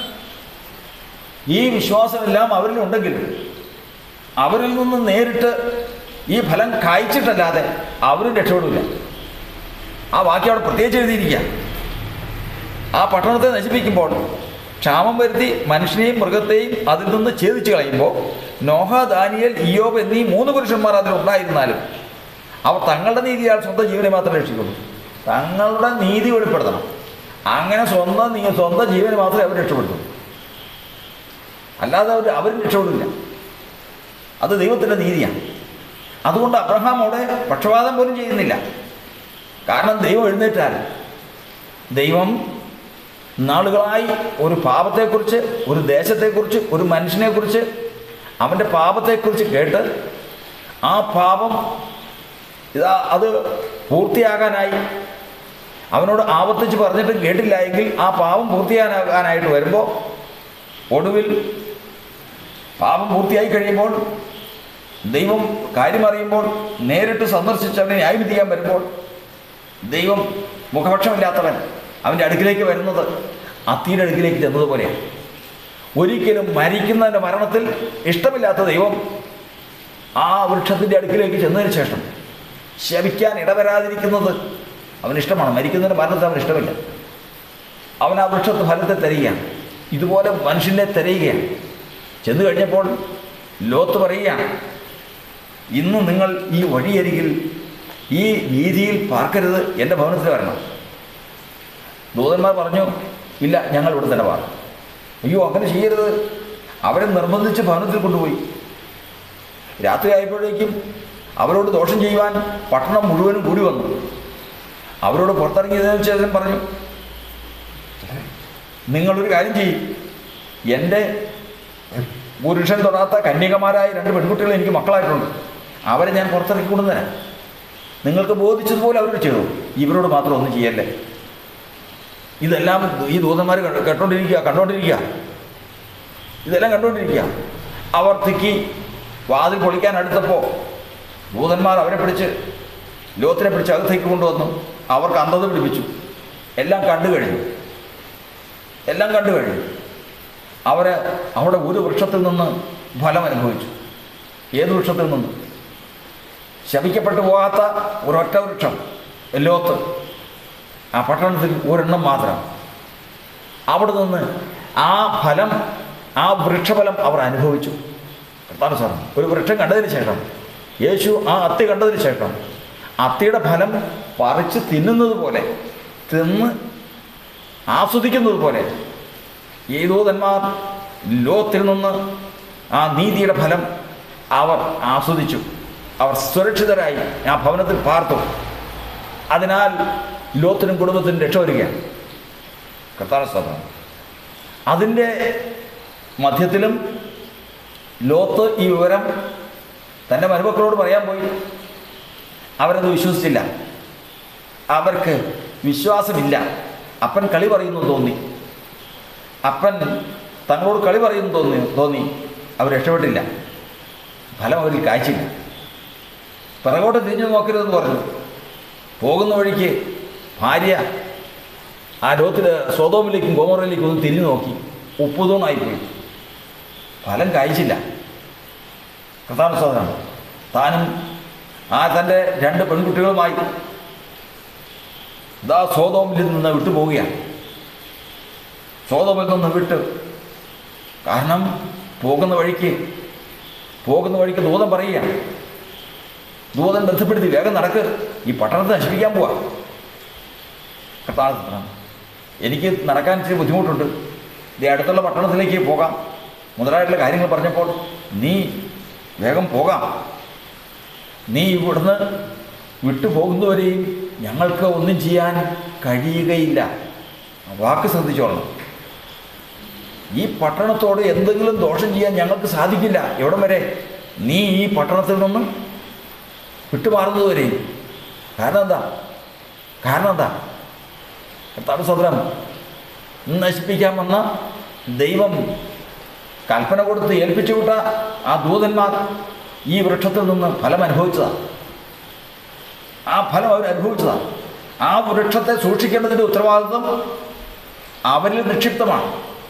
ഈ വിശ്വാസമെല്ലാം അവരിലുണ്ടെങ്കിലും അവരിൽ നിന്ന് നേരിട്ട് ഈ ഫലം കായ്ച്ചിട്ടല്ലാതെ അവരും രക്ഷപ്പെടില്ല ആ വാക്യം അവിടെ പ്രത്യേകിച്ച് എഴുതിയിരിക്കുക ആ പട്ടണത്തെ നശിപ്പിക്കുമ്പോൾ ക്ഷാമം വരുത്തി മനുഷ്യനെയും മൃഗത്തെയും അതിൽ നിന്ന് ഛേദിച്ച് കളയുമ്പോൾ നോഹ ദാനിയൽ ഇയോബ് എന്നീ മൂന്ന് പുരുഷന്മാർ അതിലുണ്ടായിരുന്നാലും അവർ തങ്ങളുടെ നീതിയാൽ സ്വന്തം ജീവനെ മാത്രമേ രക്ഷിക്കുള്ളൂ തങ്ങളുടെ നീതി വെളിപ്പെടുത്തണം അങ്ങനെ സ്വന്തം നീ സ്വന്തം ജീവനെ മാത്രമേ അവർ രക്ഷപ്പെടുത്തൂ അല്ലാതെ അവർ അവരും രക്ഷപ്പെടില്ല അത് ദൈവത്തിൻ്റെ നീതിയാണ് അതുകൊണ്ട് അബ്രഹാം അവിടെ പക്ഷപാതം പോലും ചെയ്യുന്നില്ല കാരണം ദൈവം എഴുന്നേറ്റാൽ ദൈവം നാളുകളായി ഒരു പാപത്തെക്കുറിച്ച് ഒരു ദേശത്തെക്കുറിച്ച് ഒരു മനുഷ്യനെക്കുറിച്ച് അവൻ്റെ പാപത്തെക്കുറിച്ച് കേട്ട് ആ പാപം ഇതാ അത് പൂർത്തിയാകാനായി അവനോട് ആവർത്തിച്ച് പറഞ്ഞിട്ട് കേട്ടില്ല എങ്കിൽ ആ പാപം പൂർത്തിയാകാനായിട്ട് വരുമ്പോൾ ഒടുവിൽ പാപം പൂർത്തിയായി കഴിയുമ്പോൾ ദൈവം കാര്യമറിയുമ്പോൾ നേരിട്ട് സന്ദർശിച്ച് അവനെ ന്യായം ചെയ്യാൻ വരുമ്പോൾ ദൈവം മുഖപക്ഷമില്ലാത്തവൻ അവൻ്റെ അടുക്കിലേക്ക് വരുന്നത് അത്തിയുടെ അടുക്കിലേക്ക് ചെന്നതുപോലെയാണ് ഒരിക്കലും മരിക്കുന്നതിൻ്റെ മരണത്തിൽ ഇഷ്ടമില്ലാത്ത ദൈവം ആ വൃക്ഷത്തിൻ്റെ അടുക്കിലേക്ക് ചെന്നതിന് ശേഷം ശപിക്കാൻ ഇടവരാതിരിക്കുന്നത് അവന് ഇഷ്ടമാണ് മരിക്കുന്നതിൻ്റെ മരണത്തിൽ അവന് ഇഷ്ടമില്ല അവൻ ആ വൃക്ഷത്ത് ഫലത്തെ തരികയാണ് ഇതുപോലെ മനുഷ്യനെ തിരയുകയാണ് ചെന്ന് കഴിഞ്ഞപ്പോൾ ലോത്ത് പറയുകയാണ് ഇന്ന് നിങ്ങൾ ഈ വഴിയരികിൽ ഈ വീതിയിൽ പാർക്കരുത് എൻ്റെ ഭവനത്തിൽ വരണം ദൂതന്മാർ പറഞ്ഞു ഇല്ല ഞങ്ങൾ ഇവിടെ തന്നെ പാർക്കും അയ്യോ അങ്ങനെ ചെയ്യരുത് അവരെ നിർബന്ധിച്ച് ഭവനത്തിൽ കൊണ്ടുപോയി രാത്രി ആയപ്പോഴേക്കും അവരോട് ദോഷം ചെയ്യുവാൻ പട്ടണം മുഴുവനും കൂടി വന്നു അവരോട് പുറത്തിറങ്ങിയതിനു ശേഷം പറഞ്ഞു നിങ്ങളൊരു കാര്യം ചെയ്യും എൻ്റെ പുരുഷൻ തൊടാത്ത കന്യകമാരായ രണ്ട് പെൺകുട്ടികൾ എനിക്ക് മക്കളായിട്ടുണ്ട് അവരെ ഞാൻ പുറത്തിറക്കി കൊണ്ടുതരാം നിങ്ങൾക്ക് ബോധിച്ചതുപോലെ അവർ ചെയ്തു ഇവരോട് മാത്രം ഒന്നും ചെയ്യല്ലേ ഇതെല്ലാം ഈ ദൂതന്മാർ കേട്ടോണ്ടിരിക്കുക കണ്ടോണ്ടിരിക്കുക ഇതെല്ലാം കണ്ടുകൊണ്ടിരിക്കുക അവർ തിക്കി വാതിൽ പൊളിക്കാൻ അടുത്തപ്പോൾ ദൂതന്മാർ അവരെ പിടിച്ച് ലോത്തിനെ പിടിച്ച് അകത്തേക്ക് കൊണ്ടുവന്നു അവർക്ക് അന്ധത പിടിപ്പിച്ചു എല്ലാം കണ്ടു കഴിഞ്ഞു എല്ലാം കണ്ടു കഴിഞ്ഞു അവർ അവിടെ ഒരു വൃക്ഷത്തിൽ നിന്ന് ഫലം അനുഭവിച്ചു ഏത് വൃക്ഷത്തിൽ നിന്ന് ശപിക്കപ്പെട്ടു പോകാത്ത ഒരൊറ്റ വൃക്ഷം ലോത്ത് ആ പട്ടണത്തിൽ ഒരെണ്ണം മാത്രം അവിടെ നിന്ന് ആ ഫലം ആ വൃക്ഷഫലം അവർ അനുഭവിച്ചു കർത്താവ് സാർ ഒരു വൃക്ഷം കണ്ടതിന് ശേഷം യേശു ആ അത്തി കണ്ടതിന് ശേഷം അത്തിയുടെ ഫലം പറിച്ച് തിന്നുന്നത് പോലെ തിന്ന് ആസ്വദിക്കുന്നത് പോലെ ഈ ദൂതന്മാർ ലോത്തിൽ നിന്ന് ആ നീതിയുടെ ഫലം അവർ ആസ്വദിച്ചു അവർ സുരക്ഷിതരായി ആ ഭവനത്തിൽ പാർത്തു അതിനാൽ ലോത്തിനും കുടുംബത്തിനും രക്ഷ വരികയാണ് കർത്താവ് സ്വതം അതിൻ്റെ മധ്യത്തിലും ലോത്ത് ഈ വിവരം തൻ്റെ മരുമക്കളോട് പറയാൻ പോയി അവരത് വിശ്വസിച്ചില്ല അവർക്ക് വിശ്വാസമില്ല അപ്പൻ കളി പറയുന്നു തോന്നി അപ്പൻ തങ്ങളോട് കളി പറയുന്നു തോന്നി തോന്നി അവർ രക്ഷപ്പെട്ടില്ല ഫലം അവരിൽ കാഴ്ചയില്ല പിറകോട്ട് തിരിഞ്ഞു നോക്കരുതെന്ന് പറഞ്ഞു പോകുന്ന വഴിക്ക് ഭാര്യ ആ ലോകത്തിൽ സ്വതോമിലേക്കും ഗോമറിലേക്കും ഒന്ന് തിരിഞ്ഞു നോക്കി ഉപ്പുതൂണായിപ്പോയി ഫലം കായ്ച്ചില്ല കർത്താവ് സോദരൻ താനും ആ തൻ്റെ രണ്ട് പെൺകുട്ടികളുമായി ഇതാ സ്വതോമിൽ നിന്ന് വിട്ടു പോവുകയാണ് സ്വതോമിൽ നിന്ന് വിട്ട് കാരണം പോകുന്ന വഴിക്ക് പോകുന്ന വഴിക്ക് ദൂതം പറയുകയാണ് ദൂതൻ ബന്ധപ്പെടുത്തി വേഗം നടക്ക് ഈ പട്ടണത്തെ നശിപ്പിക്കാൻ പോവാ കർത്താവ് എനിക്ക് നടക്കാൻ ഇച്ചിരി ബുദ്ധിമുട്ടുണ്ട് ഇത് അടുത്തുള്ള പട്ടണത്തിലേക്ക് പോകാം മുതലായിട്ടുള്ള കാര്യങ്ങൾ പറഞ്ഞപ്പോൾ നീ വേഗം പോകാം നീ ഇവിടുന്ന് വിട്ടു പോകുന്നവരെയും ഞങ്ങൾക്ക് ഒന്നും ചെയ്യാൻ കഴിയുകയില്ല ആ വാക്ക് ശ്രദ്ധിച്ചോളണം ഈ പട്ടണത്തോട് എന്തെങ്കിലും ദോഷം ചെയ്യാൻ ഞങ്ങൾക്ക് സാധിക്കില്ല എവിടം വരെ നീ ഈ പട്ടണത്തിൽ നിന്ന് വിട്ടുമാറുന്നതുവരെയും കാരണം എന്താ കാരണം എന്താ കർത്താവ് സദരം നശിപ്പിക്കാൻ വന്ന ദൈവം കൽപ്പന കൊടുത്ത് ഏൽപ്പിച്ചു വിട്ട ആ ദൂതന്മാർ ഈ വൃക്ഷത്തിൽ നിന്ന് ഫലം അനുഭവിച്ചതാണ് ആ ഫലം അവർ അനുഭവിച്ചതാണ് ആ വൃക്ഷത്തെ സൂക്ഷിക്കേണ്ടതിൻ്റെ ഉത്തരവാദിത്വം അവരിൽ നിക്ഷിപ്തമാണ്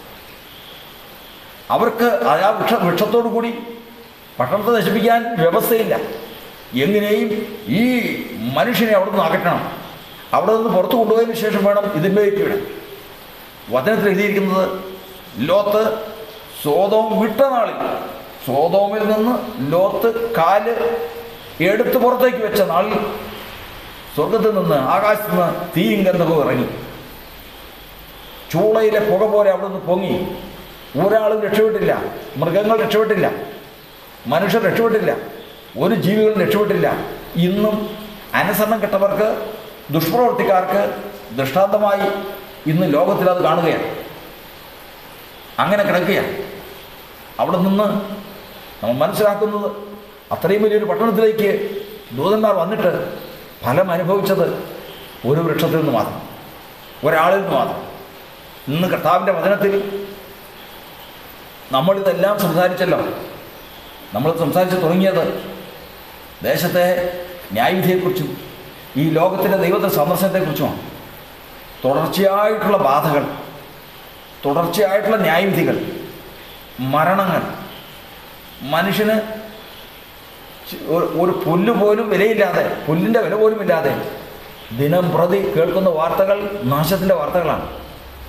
അവർക്ക് ആ വൃക്ഷ വൃക്ഷത്തോടു കൂടി പട്ടണത്തെ നശിപ്പിക്കാൻ വ്യവസ്ഥയില്ല എങ്ങനെയും ഈ മനുഷ്യനെ അവിടെ നിന്ന് അകറ്റണം അവിടെ നിന്ന് പുറത്തു കൊണ്ടുപോയതിന് ശേഷം വേണം ഇതിലേക്ക് വിടാൻ വചനത്തിൽ എഴുതിയിരിക്കുന്നത് ലോത്ത് സോതോം വിട്ട നാളിൽ സോതോമിൽ നിന്ന് ലോത്ത് കാല് എടുത്ത് പുറത്തേക്ക് വെച്ച നാളിൽ സ്വർഗത്തിൽ നിന്ന് ആകാശത്ത് നിന്ന് തീയും ഗന്ധകവും ഇറങ്ങി ചൂളയിലെ പുക പോലെ അവിടെ നിന്ന് പൊങ്ങി ഒരാളും രക്ഷപ്പെട്ടില്ല മൃഗങ്ങൾ രക്ഷപ്പെട്ടില്ല മനുഷ്യർ രക്ഷപ്പെട്ടില്ല ഒരു ജീവികളും രക്ഷപ്പെട്ടില്ല ഇന്നും അനുസരണം കെട്ടവർക്ക് ദുഷ്പ്രവർത്തിക്കാർക്ക് ദൃഷ്ടാന്തമായി ഇന്ന് ലോകത്തിൽ അത് കാണുകയാണ് അങ്ങനെ കിടക്കുകയാണ് അവിടെ നിന്ന് നമ്മൾ മനസ്സിലാക്കുന്നത് അത്രയും വലിയൊരു പട്ടണത്തിലേക്ക് ദൂതന്മാർ വന്നിട്ട് ഫലം അനുഭവിച്ചത് ഒരു വൃക്ഷത്തിൽ നിന്ന് മാത്രം ഒരാളിൽ നിന്ന് മാത്രം ഇന്ന് കർത്താവിൻ്റെ വചനത്തിൽ നമ്മളിതെല്ലാം സംസാരിച്ചല്ലോ നമ്മൾ സംസാരിച്ച് തുടങ്ങിയത് ദേശത്തെ ന്യായവിധിയെക്കുറിച്ചും ഈ ലോകത്തിൻ്റെ ദൈവത്തെ സന്ദർശനത്തെക്കുറിച്ചുമാണ് തുടർച്ചയായിട്ടുള്ള ബാധകൾ തുടർച്ചയായിട്ടുള്ള ന്യായവിധികൾ മരണങ്ങൾ മനുഷ്യന് ചി- ഒരു- ഒരു പുല്ല് പോലും വിലയില്ലാതെ പുല്ലിൻ്റെ വില പോലും ഇല്ലാതെ ദിനം പ്രതി കേൾക്കുന്ന വാർത്തകൾ നാശത്തിൻ്റെ വാർത്തകളാണ്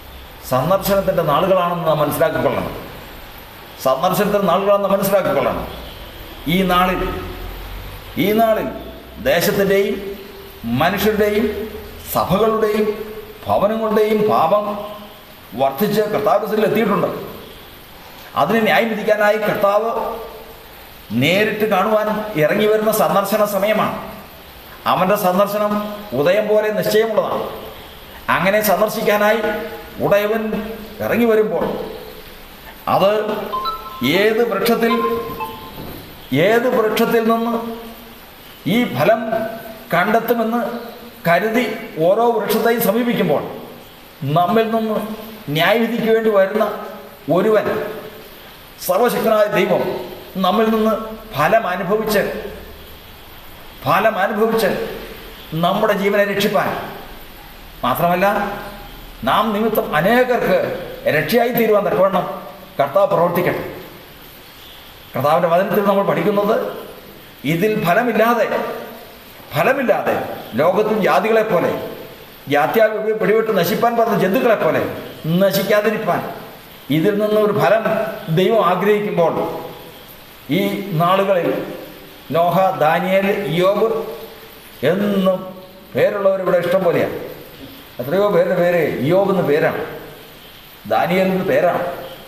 സന്ദർശനത്തിൻ്റെ നാളുകളാണെന്ന് നാം മനസ്സിലാക്കിക്കൊള്ളണം സന്ദർശനത്തിൻ്റെ നാളുകളാണെന്ന് മനസ്സിലാക്കിക്കൊള്ളണം ഈ നാളിൽ ഈ നാളിൽ ദേശത്തിൻ്റെയും മനുഷ്യരുടെയും സഭകളുടെയും ഭവനങ്ങളുടെയും പാപം വർദ്ധിച്ച് കർത്താവ് എത്തിയിട്ടുണ്ട് അതിനെ ന്യായം വിധിക്കാനായി കർത്താവ് നേരിട്ട് കാണുവാൻ ഇറങ്ങി വരുന്ന സന്ദർശന സമയമാണ് അവൻ്റെ സന്ദർശനം ഉദയം പോലെ നിശ്ചയമുള്ളതാണ് അങ്ങനെ സന്ദർശിക്കാനായി ഉടയവൻ ഇറങ്ങി വരുമ്പോൾ അത് ഏത് വൃക്ഷത്തിൽ ഏത് വൃക്ഷത്തിൽ നിന്ന് ഈ ഫലം കണ്ടെത്തുമെന്ന് കരുതി ഓരോ വൃക്ഷത്തെയും സമീപിക്കുമ്പോൾ നമ്മിൽ നിന്ന് ന്യായവിധിക്ക് വേണ്ടി വരുന്ന ഒരുവൻ സർവശക്തനായ ദൈവം നമ്മിൽ നിന്ന് ഫലം അനുഭവിച്ച് ഫലം അനുഭവിച്ച് നമ്മുടെ ജീവനെ രക്ഷിപ്പാൻ മാത്രമല്ല നാം നിമിത്തം അനേകർക്ക് രക്ഷയായി തീരുവാൻ തക്കവണ്ണം കർത്താവ് പ്രവർത്തിക്കട്ടെ കർത്താവിൻ്റെ വചനത്തിൽ നമ്മൾ പഠിക്കുന്നത് ഇതിൽ ഫലമില്ലാതെ ഫലമില്ലാതെ ലോകത്തും ജാതികളെ പോലെ ജാത്യാൽ പിടിവിട്ട് നശിപ്പാൻ പറഞ്ഞ ജന്തുക്കളെ പോലെ നശിക്കാതിരിപ്പാൻ ഇതിൽ നിന്ന് ഒരു ഫലം ദൈവം ആഗ്രഹിക്കുമ്പോൾ ഈ നാളുകളിൽ നോഹ ദാനിയേൽ യോബ് എന്നും പേരുള്ളവർ ഇവിടെ ഇഷ്ടം പോലെയാണ് എത്രയോ പേരുടെ പേര് യോബ് എന്ന് പേരാണ് ദാനിയേൽ എന്ന് പേരാണ്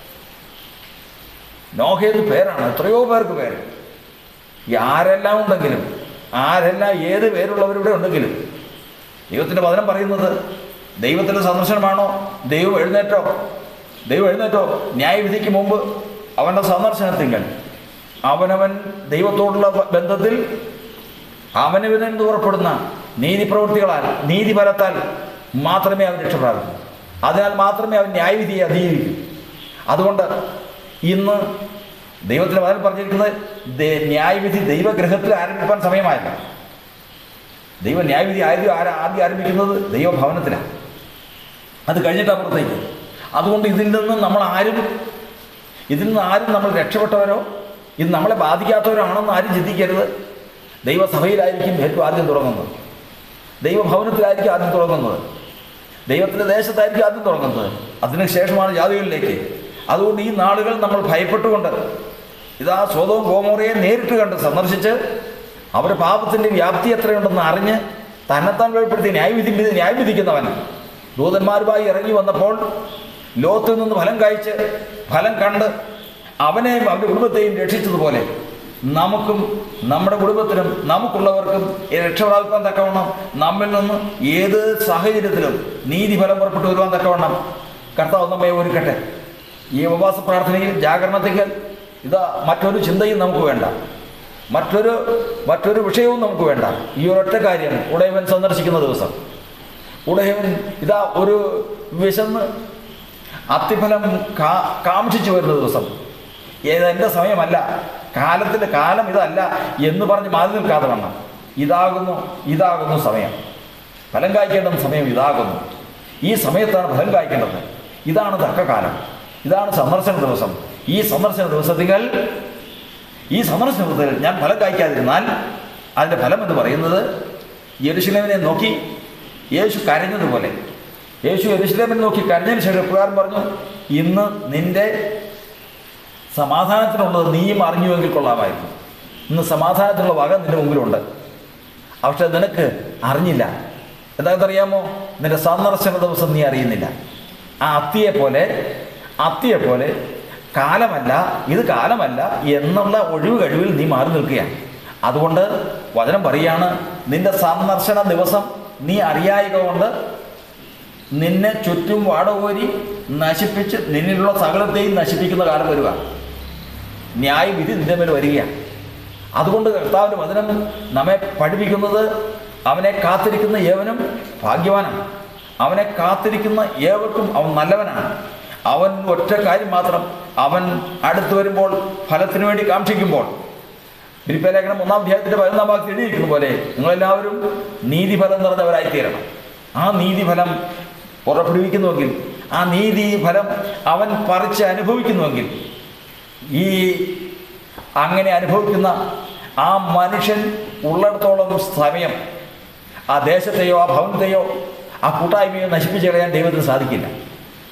നോഹ എന്ന് പേരാണ് എത്രയോ പേർക്ക് പേര് ഈ ആരെല്ലാം ഉണ്ടെങ്കിലും ആരെല്ലാം ഏത് പേരുള്ളവരിവിടെ ഉണ്ടെങ്കിലും ദൈവത്തിൻ്റെ വചനം പറയുന്നത് ദൈവത്തിൻ്റെ സന്ദർശനമാണോ ദൈവം എഴുന്നേറ്റോ ദൈവം എഴുന്നേറ്റോ ന്യായവിധിക്ക് മുമ്പ് അവൻ്റെ സന്ദർശനത്തിങ്കൽ അവനവൻ ദൈവത്തോടുള്ള ബന്ധത്തിൽ അവനവനിൽ നിന്ന് പുറപ്പെടുന്ന നീതി പ്രവൃത്തികളാൽ നീതി ഫലത്താൽ മാത്രമേ അവൻ രക്ഷപ്രാപിക്കൂ അതിനാൽ മാത്രമേ അവൻ ന്യായവിധിയെ അധീകരിക്കൂ അതുകൊണ്ട് ഇന്ന് ദൈവത്തിന് വചനം പറഞ്ഞിരിക്കുന്നത് ദേ- ന്യായവിധി ദൈവഗ്രഹത്തിൽ ആരംഭിക്കാൻ സമയമായില്ല ദൈവ ന്യായവിധി ആദ്യം ആരാ ആദ്യം ആരംഭിക്കുന്നത് ദൈവഭവനത്തിലാണ് അത് കഴിഞ്ഞിട്ട് അപ്പുറത്തേക്ക് അതുകൊണ്ട് ഇതിൽ നിന്ന് നമ്മൾ ആരും ഇതിൽ നിന്ന് ആരും നമ്മൾ രക്ഷപ്പെട്ടവരോ ഇത് നമ്മളെ ബാധിക്കാത്തവരാണെന്ന് ആരും ചിന്തിക്കരുത് ദൈവസഭയിലായിരിക്കും ഏറ്റവും ആദ്യം തുടങ്ങുന്നത് ദൈവഭവനത്തിലായിരിക്കും ആദ്യം തുടങ്ങുന്നത് ദൈവത്തിൻ്റെ ദേശത്തായിരിക്കും ആദ്യം തുടങ്ങുന്നത് അതിന് ശേഷമാണ് ജാതികളിലേക്ക് അതുകൊണ്ട് ഈ നാളുകൾ നമ്മൾ ഭയപ്പെട്ടുകൊണ്ട് ഇതാ സ്വതവും ഗോമോറയെ നേരിട്ട് കണ്ട് സന്ദർശിച്ച് അവരുടെ പാപത്തിൻ്റെ വ്യാപ്തി എത്രയുണ്ടെന്ന് അറിഞ്ഞ് തന്നെത്താൻ വെളിപ്പെടുത്തി ന്യായവിധി ന്യായം വിധിക്കുന്നവൻ ദൂതന്മാരുമായി ഇറങ്ങി വന്നപ്പോൾ ലോത്തിൽ നിന്ന് ഫലം കായ്ച്ച് ഫലം കണ്ട് അവനെയും അവൻ്റെ കുടുംബത്തെയും രക്ഷിച്ചതുപോലെ നമുക്കും നമ്മുടെ കുടുംബത്തിനും നമുക്കുള്ളവർക്കും ഈ രക്ഷപ്രാപിക്കാൻ തക്കവണ്ണം നമ്മിൽ നിന്ന് ഏത് സാഹചര്യത്തിലും നീതി ഫലം പുറപ്പെട്ടു വരുവാൻ തക്കവണ്ണം കർത്താവ് നമ്മെ ഒരുക്കട്ടെ ഈ ഉപവാസ പ്രാർത്ഥനയിൽ ജാഗരണത്തിൽ ഇതാ മറ്റൊരു ചിന്തയും നമുക്ക് വേണ്ട മറ്റൊരു മറ്റൊരു വിഷയവും നമുക്ക് വേണ്ട ഈ ഒരൊറ്റ കാര്യം ഉടയവൻ സന്ദർശിക്കുന്ന ദിവസം ഉടയവൻ ഇതാ ഒരു വിശന്ന് അത്തിഫലം കാ കാംക്ഷിച്ചു വരുന്ന ദിവസം ഏത് എൻ്റെ സമയമല്ല കാലത്തിൻ്റെ കാലം ഇതല്ല എന്ന് പറഞ്ഞ് മാറി നിൽക്കാതെ വണ്ണം ഇതാകുന്നു ഇതാകുന്നു സമയം ഫലം കായ്ക്കേണ്ട സമയം ഇതാകുന്നു ഈ സമയത്താണ് ഫലം കായ്ക്കേണ്ടത് ഇതാണ് തക്ക കാലം ഇതാണ് സന്ദർശന ദിവസം ഈ സന്ദർശന ദിവസത്തിൽ ഈ സന്ദർശന ദിവസത്തിൽ ഞാൻ ഫലം കായ്ക്കാതിരുന്നാൽ അതിൻ്റെ ഫലം എന്ന് പറയുന്നത് യെരുശലേമിനെ നോക്കി യേശു കരഞ്ഞതുപോലെ യേശു യെരുശലേമിനെ നോക്കി കരഞ്ഞതിന് ശേഷം എപ്രകാരം പറഞ്ഞു ഇന്ന് നിന്റെ സമാധാനത്തിനുള്ളത് നീയും അറിഞ്ഞുവെങ്കിൽ കൊള്ളാമായിരുന്നു ഇന്ന് സമാധാനത്തിനുള്ള വക നിന്റെ മുമ്പിലുണ്ട് പക്ഷെ നിനക്ക് അറിഞ്ഞില്ല എന്താണെന്നറിയാമോ നിന്റെ സന്ദർശന ദിവസം നീ അറിയുന്നില്ല ആ അത്തിയെ പോലെ അത്തിയെ പോലെ കാലമല്ല ഇത് കാലമല്ല എന്നുള്ള ഒഴിവ് കഴിവിൽ നീ മാറി നിൽക്കുകയാണ് അതുകൊണ്ട് വചനം പറയാണ് നിന്റെ സന്ദർശന ദിവസം നീ അറിയായിക കൊണ്ട് നിന്നെ ചുറ്റും വാടകോരി നശിപ്പിച്ച് നിന്നിലുള്ള സകലത്തെയും നശിപ്പിക്കുന്ന കാലം വരിക ന്യായവിധി നിന്റെ മേൽ വരികയാണ് അതുകൊണ്ട് കർത്താവിൻ്റെ വചനം നമ്മെ പഠിപ്പിക്കുന്നത് അവനെ കാത്തിരിക്കുന്ന ഏവനും ഭാഗ്യവാനാണ് അവനെ കാത്തിരിക്കുന്ന ഏവർക്കും അവൻ നല്ലവനാണ് അവൻ ഒറ്റ കാര്യം മാത്രം അവൻ അടുത്ത് വരുമ്പോൾ ഫലത്തിന് വേണ്ടി കാക്ഷിക്കുമ്പോൾ ഫിലിപ്പലേഖനം ഒന്നാം അധ്യായത്തിൻ്റെ പതിനൊന്നാം ഭാഗത്ത് എഴുതിയിരിക്കുന്ന പോലെ നിങ്ങളെല്ലാവരും നീതിഫലം നിറഞ്ഞവരായി തീരണം ആ നീതിഫലം പുറപ്പെടുവിക്കുന്നുവെങ്കിൽ ആ നീതിഫലം അവൻ പറിച്ച് അനുഭവിക്കുന്നുവെങ്കിൽ ഈ അങ്ങനെ അനുഭവിക്കുന്ന ആ മനുഷ്യൻ ഉള്ളിടത്തോളം സമയം ആ ദേശത്തെയോ ആ ഭവനത്തെയോ ആ കൂട്ടായ്മയോ നശിപ്പിച്ച് കളയാൻ ദൈവത്തിന് സാധിക്കില്ല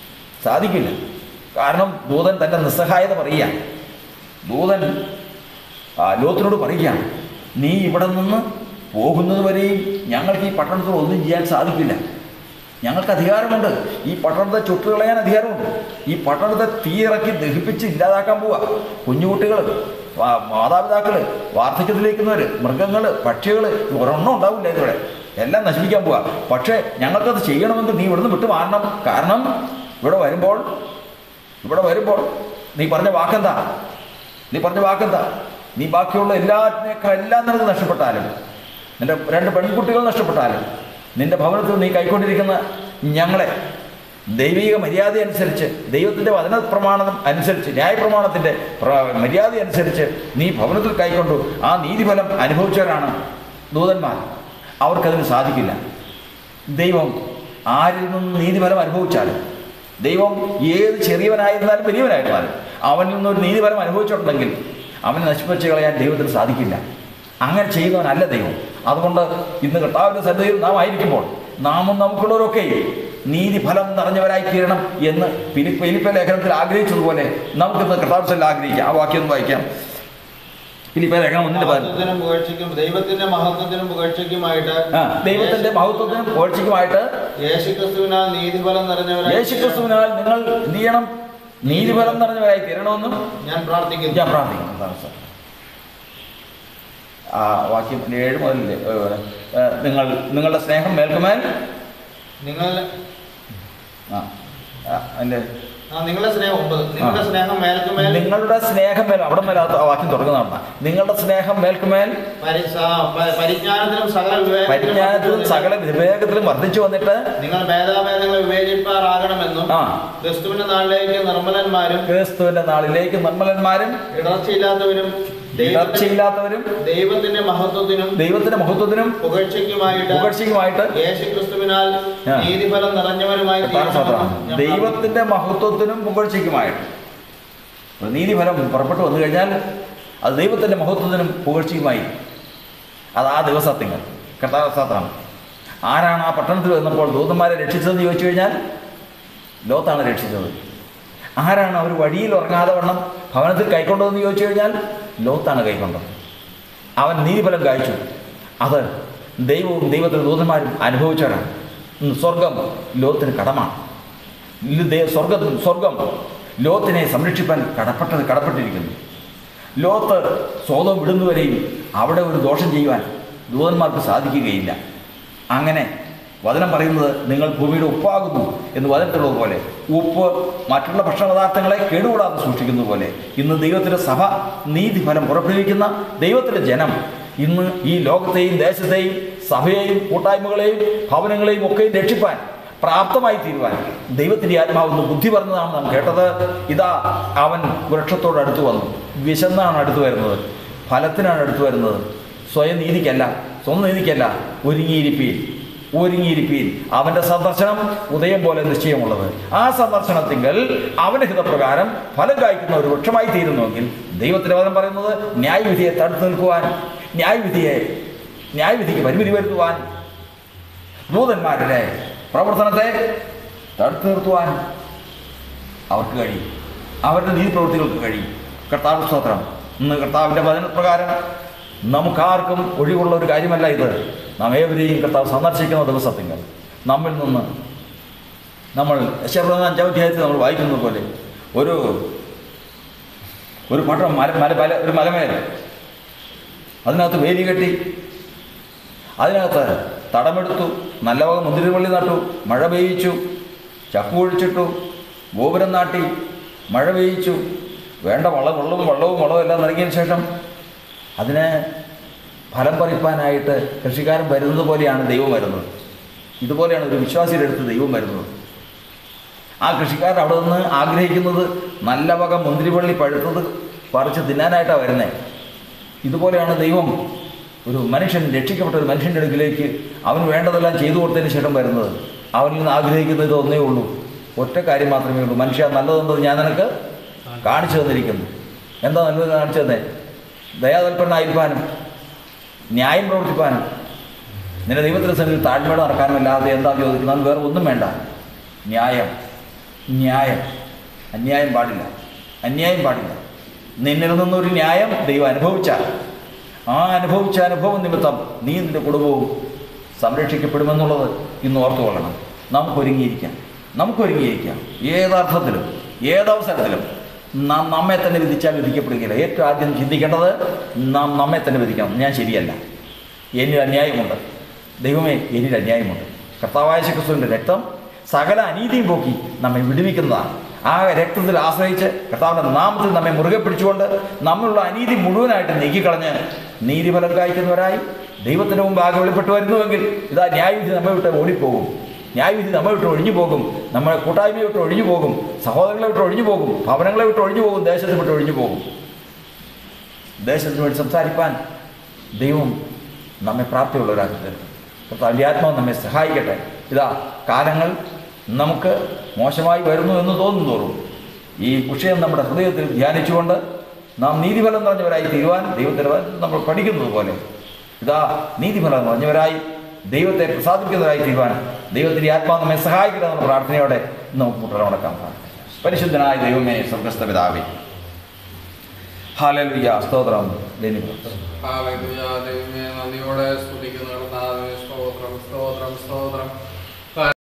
സാധിക്കില്ല കാരണം ദൂതൻ തൻ്റെ നിസ്സഹായത പറയുക ദൂതൻ ആ, ലോത്തിനോട് പറയുകയാണ് നീ ഇവിടെ നിന്ന് പോകുന്നത് വരെയും ഞങ്ങൾക്ക് ഈ പട്ടണത്തിൽ ഒന്നും ചെയ്യാൻ സാധിക്കില്ല ഞങ്ങൾക്ക് അധികാരമുണ്ട് ഈ പട്ടണത്തെ ചുട്ടുകളയാൻ അധികാരമുണ്ട് ഈ പട്ടണത്തെ തീയിറക്കി ദഹിപ്പിച്ച് ഇല്ലാതാക്കാൻ പോവുക കുഞ്ഞുകുട്ടികൾ മാതാപിതാക്കൾ വാർദ്ധക്യത്തിലേക്കുന്നവർ മൃഗങ്ങൾ പക്ഷികൾ ഒരെണ്ണം ഉണ്ടാവില്ല ഇതിവിടെ എല്ലാം നശിപ്പിക്കാൻ പോവുക പക്ഷേ ഞങ്ങൾക്കത് ചെയ്യണമെങ്കിൽ നീ ഇവിടുന്ന് വിട്ടു മാറണം കാരണം ഇവിടെ വരുമ്പോൾ ഇവിടെ വരുമ്പോൾ നീ പറഞ്ഞ വാക്കെന്താ നീ പറഞ്ഞ വാക്കെന്താ നീ ബാക്കിയുള്ള എല്ലാറ്റിനേക്കാൾ എല്ലാം നിനക്ക് നഷ്ടപ്പെട്ടാലും നിന്റെ രണ്ട് പെൺകുട്ടികൾ നഷ്ടപ്പെട്ടാലും നിന്റെ ഭവനത്തിൽ നീ കൈക്കൊണ്ടിരിക്കുന്ന ഞങ്ങളെ ദൈവിക മര്യാദ അനുസരിച്ച് ദൈവത്തിൻ്റെ വചന പ്രമാണം അനുസരിച്ച് ന്യായപ്രമാണത്തിൻ്റെ പ്ര- മര്യാദ അനുസരിച്ച് നീ ഭവനത്തിൽ കൈക്കൊണ്ടു ആ നീതിഫലം അനുഭവിച്ചവരാണ് ദൂതന്മാർ അവർക്കതിന് സാധിക്കില്ല ദൈവം ആരിൽ നിന്ന് നീതിഫലം അനുഭവിച്ചാലും ദൈവം ഏത് ചെറിയവനായിരുന്നാലും വലിയവനായിരുന്നാലും അവനിൽ നിന്നൊരു നീതിഫലം അനുഭവിച്ചിട്ടുണ്ടെങ്കിൽ അവനെ നശിപ്പിച്ച് കളയാൻ ദൈവത്തിന് സാധിക്കില്ല അങ്ങനെ ചെയ്യുന്നവനല്ല ദൈവം അതുകൊണ്ട് ഇന്ന് കർത്താവിൻ്റെ സന്നിധിയിൽ നാം ആയിരിക്കുമ്പോൾ നാമും നമുക്കുള്ളവരൊക്കെ നീതിഫലം നിറഞ്ഞവരായി തീരണം എന്ന് ഫിലിപ്പ് ഫിലിപ്പ ലേഖനത്തിൽ ആഗ്രഹിച്ചതുപോലെ നമുക്കിന്ന് കർത്താവ് സന്നിധിയിൽ ആഗ്രഹിക്കാം ആ വാക്യം ഒന്ന് വായിക്കാം ഫിലിപ്പ ലേഖനം ഒന്നിൻ്റെ പതിനൊന്ന് മഹത്വത്തിനും പുകഴ്ചയ്ക്കും ദൈവത്തിന്റെ മഹത്വത്തിനും പുകഴ്ചയ്ക്കുമായിട്ട് ആ ദൈവത്തിൻ്റെ മഹത്വത്തിനും പോഴ്ചയ്ക്കുമായിട്ട് യേശുക്രിസ്തുവിനാൽ നീതിഫലം നിറഞ്ഞവരായി യേശുക്രിസ്തുവിനാൽ നിങ്ങൾ എന്ത് ചെയ്യണം നീതിഫലം നിറഞ്ഞവരായി തീരണമെന്നും ഞാൻ പ്രാർത്ഥിക്കുന്നു ഞാൻ പ്രാർത്ഥിക്കുന്നു അതാണ് സാർ ആ വാക്യം ഏഴ് മുതലല്ലേ ഏ, ഏ, നിങ്ങൾ നിങ്ങളുടെ സ്നേഹം മേൽക്കുമേൽ നിങ്ങൾ ആ ആ, അതിൻ്റെ ആ നിങ്ങളുടെ സ്നേഹം ഒമ്പത് നിങ്ങളുടെ സ്നേഹം മേൽക്കുമേൽ നിങ്ങളുടെ സ്നേഹം മേൽ അവിടെ മേൽ ആ വാക്യം തുടങ്ങുന്നതാണ് നിങ്ങളുടെ സ്നേഹം മേൽക്കുമേൽ പരി- ആ, പ- പരിജ്ഞാനത്തിലും സകല വിവേകത്തിലും പരിജ്ഞാനത്തിലും സകല വിവേകത്തിലും വർദ്ധിച്ചു വന്നിട്ട് നിങ്ങൾ ഭേദാഭേദങ്ങൾ വിവേചിപ്പാറാകണമെന്നും ആ ക്രിസ്തുവിന്റെ നാളിലേക്ക് നിർമ്മലന്മാരും ക്രിസ്തുവിന്റെ നാളിലേക്ക് നിർമ്മലന്മാരും ഇടർച്ചയില്ലാത്തവരും ദൈവത്തിന്റെ ഇടർച്ചയില്ലാത്തവരും ദൈവത്തിന്റെ മഹത്വത്തിനും ദൈവത്തിന്റെ മഹത്വത്തിനും പുകഴ്ചയ്ക്കുമായിട്ട് പുകഴ്ചയ്ക്കുമായിട്ട് യേശുക്രിസ്തുവിനാൽ ആ. നീതിഫലം നിറഞ്ഞവരുമായി കർത്താവിന് സ്തോത്രം. തീരണമെന്നും ഞാൻ ദൈവത്തിന്റെ മഹത്വത്തിനും പുകഴ്ചയ്ക്കുമായിട്ട് ഒരു നീതിഫലം പുറപ്പെട്ടു വന്നു കഴിഞ്ഞാൽ അത് ദൈവത്തിന്റെ മഹത്വത്തിനും പുകഴ്ചയുമായി അത് ആ ദിവസത്തിങ്ങൾ കർത്താവസ്ഥാത്താണ് ആരാണ് ആ പട്ടണത്തിൽ വന്നപ്പോൾ ദൂതന്മാരെ രക്ഷിച്ചതെന്ന് ചോദിച്ചു കഴിഞ്ഞാൽ ലോത്താണ് രക്ഷിച്ചത് ആരാണ് അവർ വഴിയിൽ ഉറങ്ങാതെ വണ്ണം ഭവനത്തിൽ കൈക്കൊണ്ടതെന്ന് ചോദിച്ചു കഴിഞ്ഞാൽ ലോത്താണ് കൈക്കൊണ്ടത് അവൻ നീതിഫലം കാഴ്ചു അത് ദൈവവും ദൈവത്തിൻ്റെ ദൂതന്മാരും അനുഭവിച്ചവരാണ് ഉം, സ്വർഗം ലോകത്തിന് കടമാണ് ഇല്ല, ദേ- സ്വർഗം സ്വർഗം ലോകത്തിനെ സംരക്ഷിപ്പാൻ കടപ്പെട്ടത് കടപ്പെട്ടിരിക്കുന്നു ലോകത്ത് സ്വതം വിടുന്നവരെയും അവിടെ ഒരു ദോഷം ചെയ്യുവാൻ ദൂതന്മാർക്ക് സാധിക്കുകയില്ല അങ്ങനെ വചനം പറയുന്നത് നിങ്ങൾ ഭൂമിയുടെ ഉപ്പാകുന്നു എന്ന് വചനത്തിലുള്ളത് പോലെ ഉപ്പ് മറ്റുള്ള ഭക്ഷണപദാർത്ഥങ്ങളെ കേടുകൂടാതെ സൂക്ഷിക്കുന്നത് പോലെ ഇന്ന് ദൈവത്തിൻ്റെ സഭ നീതിഫലം പുറപ്പെടുവിക്കുന്ന ദൈവത്തിൻ്റെ ജനം ഇന്ന് ഈ ലോകത്തെയും ദേശത്തെയും സഭയെയും കൂട്ടായ്മകളെയും ഭവനങ്ങളെയും ഒക്കെ രക്ഷിപ്പാൻ പ്രാപ്തമായി തീരുവാൻ ദൈവത്തിൻ്റെ ആത്മാവെന്ന് ബുദ്ധി പറഞ്ഞതാണ് നാം കേട്ടത് ഇതാ അവൻ വൃക്ഷത്തോട് അടുത്ത് വന്നു വിശന്നാണ് അടുത്ത് വരുന്നത് ഫലത്തിനാണ് അടുത്ത് വരുന്നത് സ്വയം നീതിക്കല്ല സ്വന്തം നീതിക്കല്ല ഒരുങ്ങിയിരിപ്പീൻ ഒരുങ്ങിയിരിപ്പീൻ അവൻ്റെ സന്ദർശനം ഉദയം പോലെ നിശ്ചയമുള്ളത് ആ സന്ദർശനത്തിങ്കൽ അവൻ്റെ ഹിതപ്രകാരം ഫലം കായ്ക്കുന്ന ഒരു വൃക്ഷമായി തീരുന്നുവെങ്കിൽ ദൈവത്തിൻ്റെ വചനം പറയുന്നത് ന്യായവിധിയെ തടുത്തു നിൽക്കുവാൻ ന്യായവിധിയെ ന്യായവിധിക്ക് പരിമിതി വരുത്തുവാൻ ദൂതന്മാരുടെ പ്രവർത്തനത്തെ തടുത്തു നിർത്തുവാൻ അവർക്ക് കഴിയും അവരുടെ നീതി പ്രവൃത്തികൾക്ക് കഴിയും കർത്താവ് സ്തോത്രം ഇന്ന് കർത്താവിൻ്റെ വചനപ്രകാരം നമുക്കാർക്കും ഒഴിവുള്ള ഒരു കാര്യമല്ല ഇത് നാം ഏവരെയും കർത്താവ് സന്ദർശിക്കുന്ന ദിവസത്തിങ്ങൾ നമ്മിൽ നിന്ന് നമ്മൾ ശബ്ദം അഞ്ചാം അധ്യായത്തിൽ നമ്മൾ വായിക്കുന്നത് പോലെ ഒരു ഒരു പട്ടണം മല മല മല ഒരു മലമേൽ അതിനകത്ത് വേലി കെട്ടി അതിനകത്ത് തടമെടുത്തു നല്ല വക മുന്തിരിവള്ളി നട്ടു മഴ പെയ്യിച്ചു ചക്കു ഒഴിച്ചിട്ടു ഗോപുരം നാട്ടി മഴ പെയ്യിച്ചു വേണ്ട വള വെള്ളവും വെള്ളവും വളവും എല്ലാം നൽകിയതിന് ശേഷം അതിന് ഫലം പറിപ്പാനായിട്ട് കൃഷിക്കാരൻ വരുന്നത് പോലെയാണ് ദൈവം വരുന്നത് ഇതുപോലെയാണ് ഒരു വിശ്വാസിയുടെ അടുത്ത് ദൈവം വരുന്നത് ആ കൃഷിക്കാരൻ അവിടെ നിന്ന് ആഗ്രഹിക്കുന്നത് നല്ല വക മുന്തിരിവള്ളി പഴുത്തത് പറിച്ച് തിന്നാനായിട്ടാണ് വരുന്നത് ഇതുപോലെയാണ് ദൈവം ഒരു മനുഷ്യൻ രക്ഷിക്കപ്പെട്ട ഒരു മനുഷ്യൻ്റെ അടുക്കിലേക്ക് അവന് വേണ്ടതെല്ലാം ചെയ്തു കൊടുത്തതിന് ശേഷം വരുന്നത് അവനിൽ നിന്ന് ആഗ്രഹിക്കുന്നത് ഇത് ഒന്നേ ഉള്ളൂ ഒറ്റ കാര്യം മാത്രമേ ഉള്ളൂ മനുഷ്യ നല്ലതെന്നത് ഞാൻ നിനക്ക് കാണിച്ചു തന്നിരിക്കുന്നു എന്താ നല്ലത് കാണിച്ചു തന്നെ ദയാതൽപ്പനായിരിക്കാനും ന്യായം പ്രവർത്തിപ്പാനും നിന്റെ ദൈവത്തിൻ്റെ സന്നിധിയിൽ താഴ്മയോടെ നടക്കാനും അല്ലാതെ എന്താ ചോദിക്കുന്നത് വേറെ ഒന്നും വേണ്ട ന്യായം ന്യായം അന്യായം പാടില്ല അന്യായം പാടില്ല നിന്നിൽ നിന്നൊരു ന്യായം ദൈവം അനുഭവിച്ചാൽ ആ അനുഭവിച്ച അനുഭവം നിമിത്തം നീ നിന്റെ കുടുംബവും സംരക്ഷിക്കപ്പെടുമെന്നുള്ളത് ഇന്ന് ഓർത്തുകൊള്ളണം നമുക്കൊരുങ്ങിയിരിക്കാം നമുക്കൊരുങ്ങിയിരിക്കാം ഏതർത്ഥത്തിലും ഏതവസരത്തിലും നാം നമ്മെ തന്നെ വിധിച്ചാൽ വിധിക്കപ്പെടുകയില്ല ഏറ്റവും ആദ്യം ചിന്തിക്കേണ്ടത് നാം നമ്മെ തന്നെ വിധിക്കണം ഞാൻ ശരിയല്ല എന്നിൽ അന്യായമുണ്ട് ദൈവമേ എന്നിൽ അന്യായമുണ്ട് കർത്താവായ ക്രിസ്തുവിൻ്റെ രക്തം സകല അനീതിയും പോക്കി നമ്മെ വിടുവിക്കുന്നതാണ് ആ രക്തത്തിൽ ആശ്രയിച്ച് കർത്താവിൻ്റെ നാമത്തിൽ നമ്മെ മുറുകെ പിടിച്ചുകൊണ്ട് നമ്മളുള്ള അനീതി മുഴുവനായിട്ട് നീക്കിക്കളഞ്ഞ് നീതിഫലം കായ്ക്കുന്നവരായി ദൈവത്തിന് മുമ്പ് ആകെ വെളിപ്പെട്ട് വരുന്നുവെങ്കിൽ ഇതാ ന്യായവിധി നമ്മെ വിട്ട് ഓടിപ്പോകും ന്യായവിധി നമ്മെ വിട്ട് ഒഴിഞ്ഞു പോകും നമ്മളെ കൂട്ടായ്മയെ വിട്ട് ഒഴിഞ്ഞു പോകും സഹോദരങ്ങളെ വിട്ട് ഒഴിഞ്ഞു പോകും ഭവനങ്ങളെ വിട്ട് ഒഴിഞ്ഞു പോകും ദേശത്തെ വിട്ട് ഒഴിഞ്ഞു പോകും ദേശത്തിന് വേണ്ടി സംസാരിപ്പാൻ ദൈവം നമ്മെ പ്രാപ്തിയുള്ളവരാക്കി തരും കർത്താവിൻ്റെ ആത്മാവ് നമ്മെ സഹായിക്കട്ടെ ഇതാ കാലങ്ങൾ നമുക്ക് മോശമായി വരുന്നു എന്ന് തോന്നുന്നു തോറും ഈ വിഷയം നമ്മുടെ ഹൃദയത്തിൽ ധ്യാനിച്ചുകൊണ്ട് നാം നീതിഫലം നിറഞ്ഞവരായി തീരുവാൻ ദൈവത്തിന് നമ്മൾ പഠിക്കുന്നത് പോലെ ഇതാ നീതിഫലം നിറഞ്ഞവരായി ദൈവത്തെ പ്രസാദിക്കുന്നവരായി തീരുവാൻ ദൈവത്തിൻ്റെ ആത്മാവ് നമ്മെ സഹായിക്കട്ടെ എന്ന പ്രാർത്ഥനയോടെ നമുക്ക് മുട്ടലമടക്കാം പരിശുദ്ധനായ ദൈവമേ സ്വർഗസ്ഥ പിതാവേ ഹാലലുയ്യ സ്തോത്രം ദൈവം ഹാലലുയ ദൈവമേ നന്ദിയോടെ സ്തുതിക്കുന്നു കർത്താവേ സ്തോത്രം സ്തോത്രം സ്തോത്രം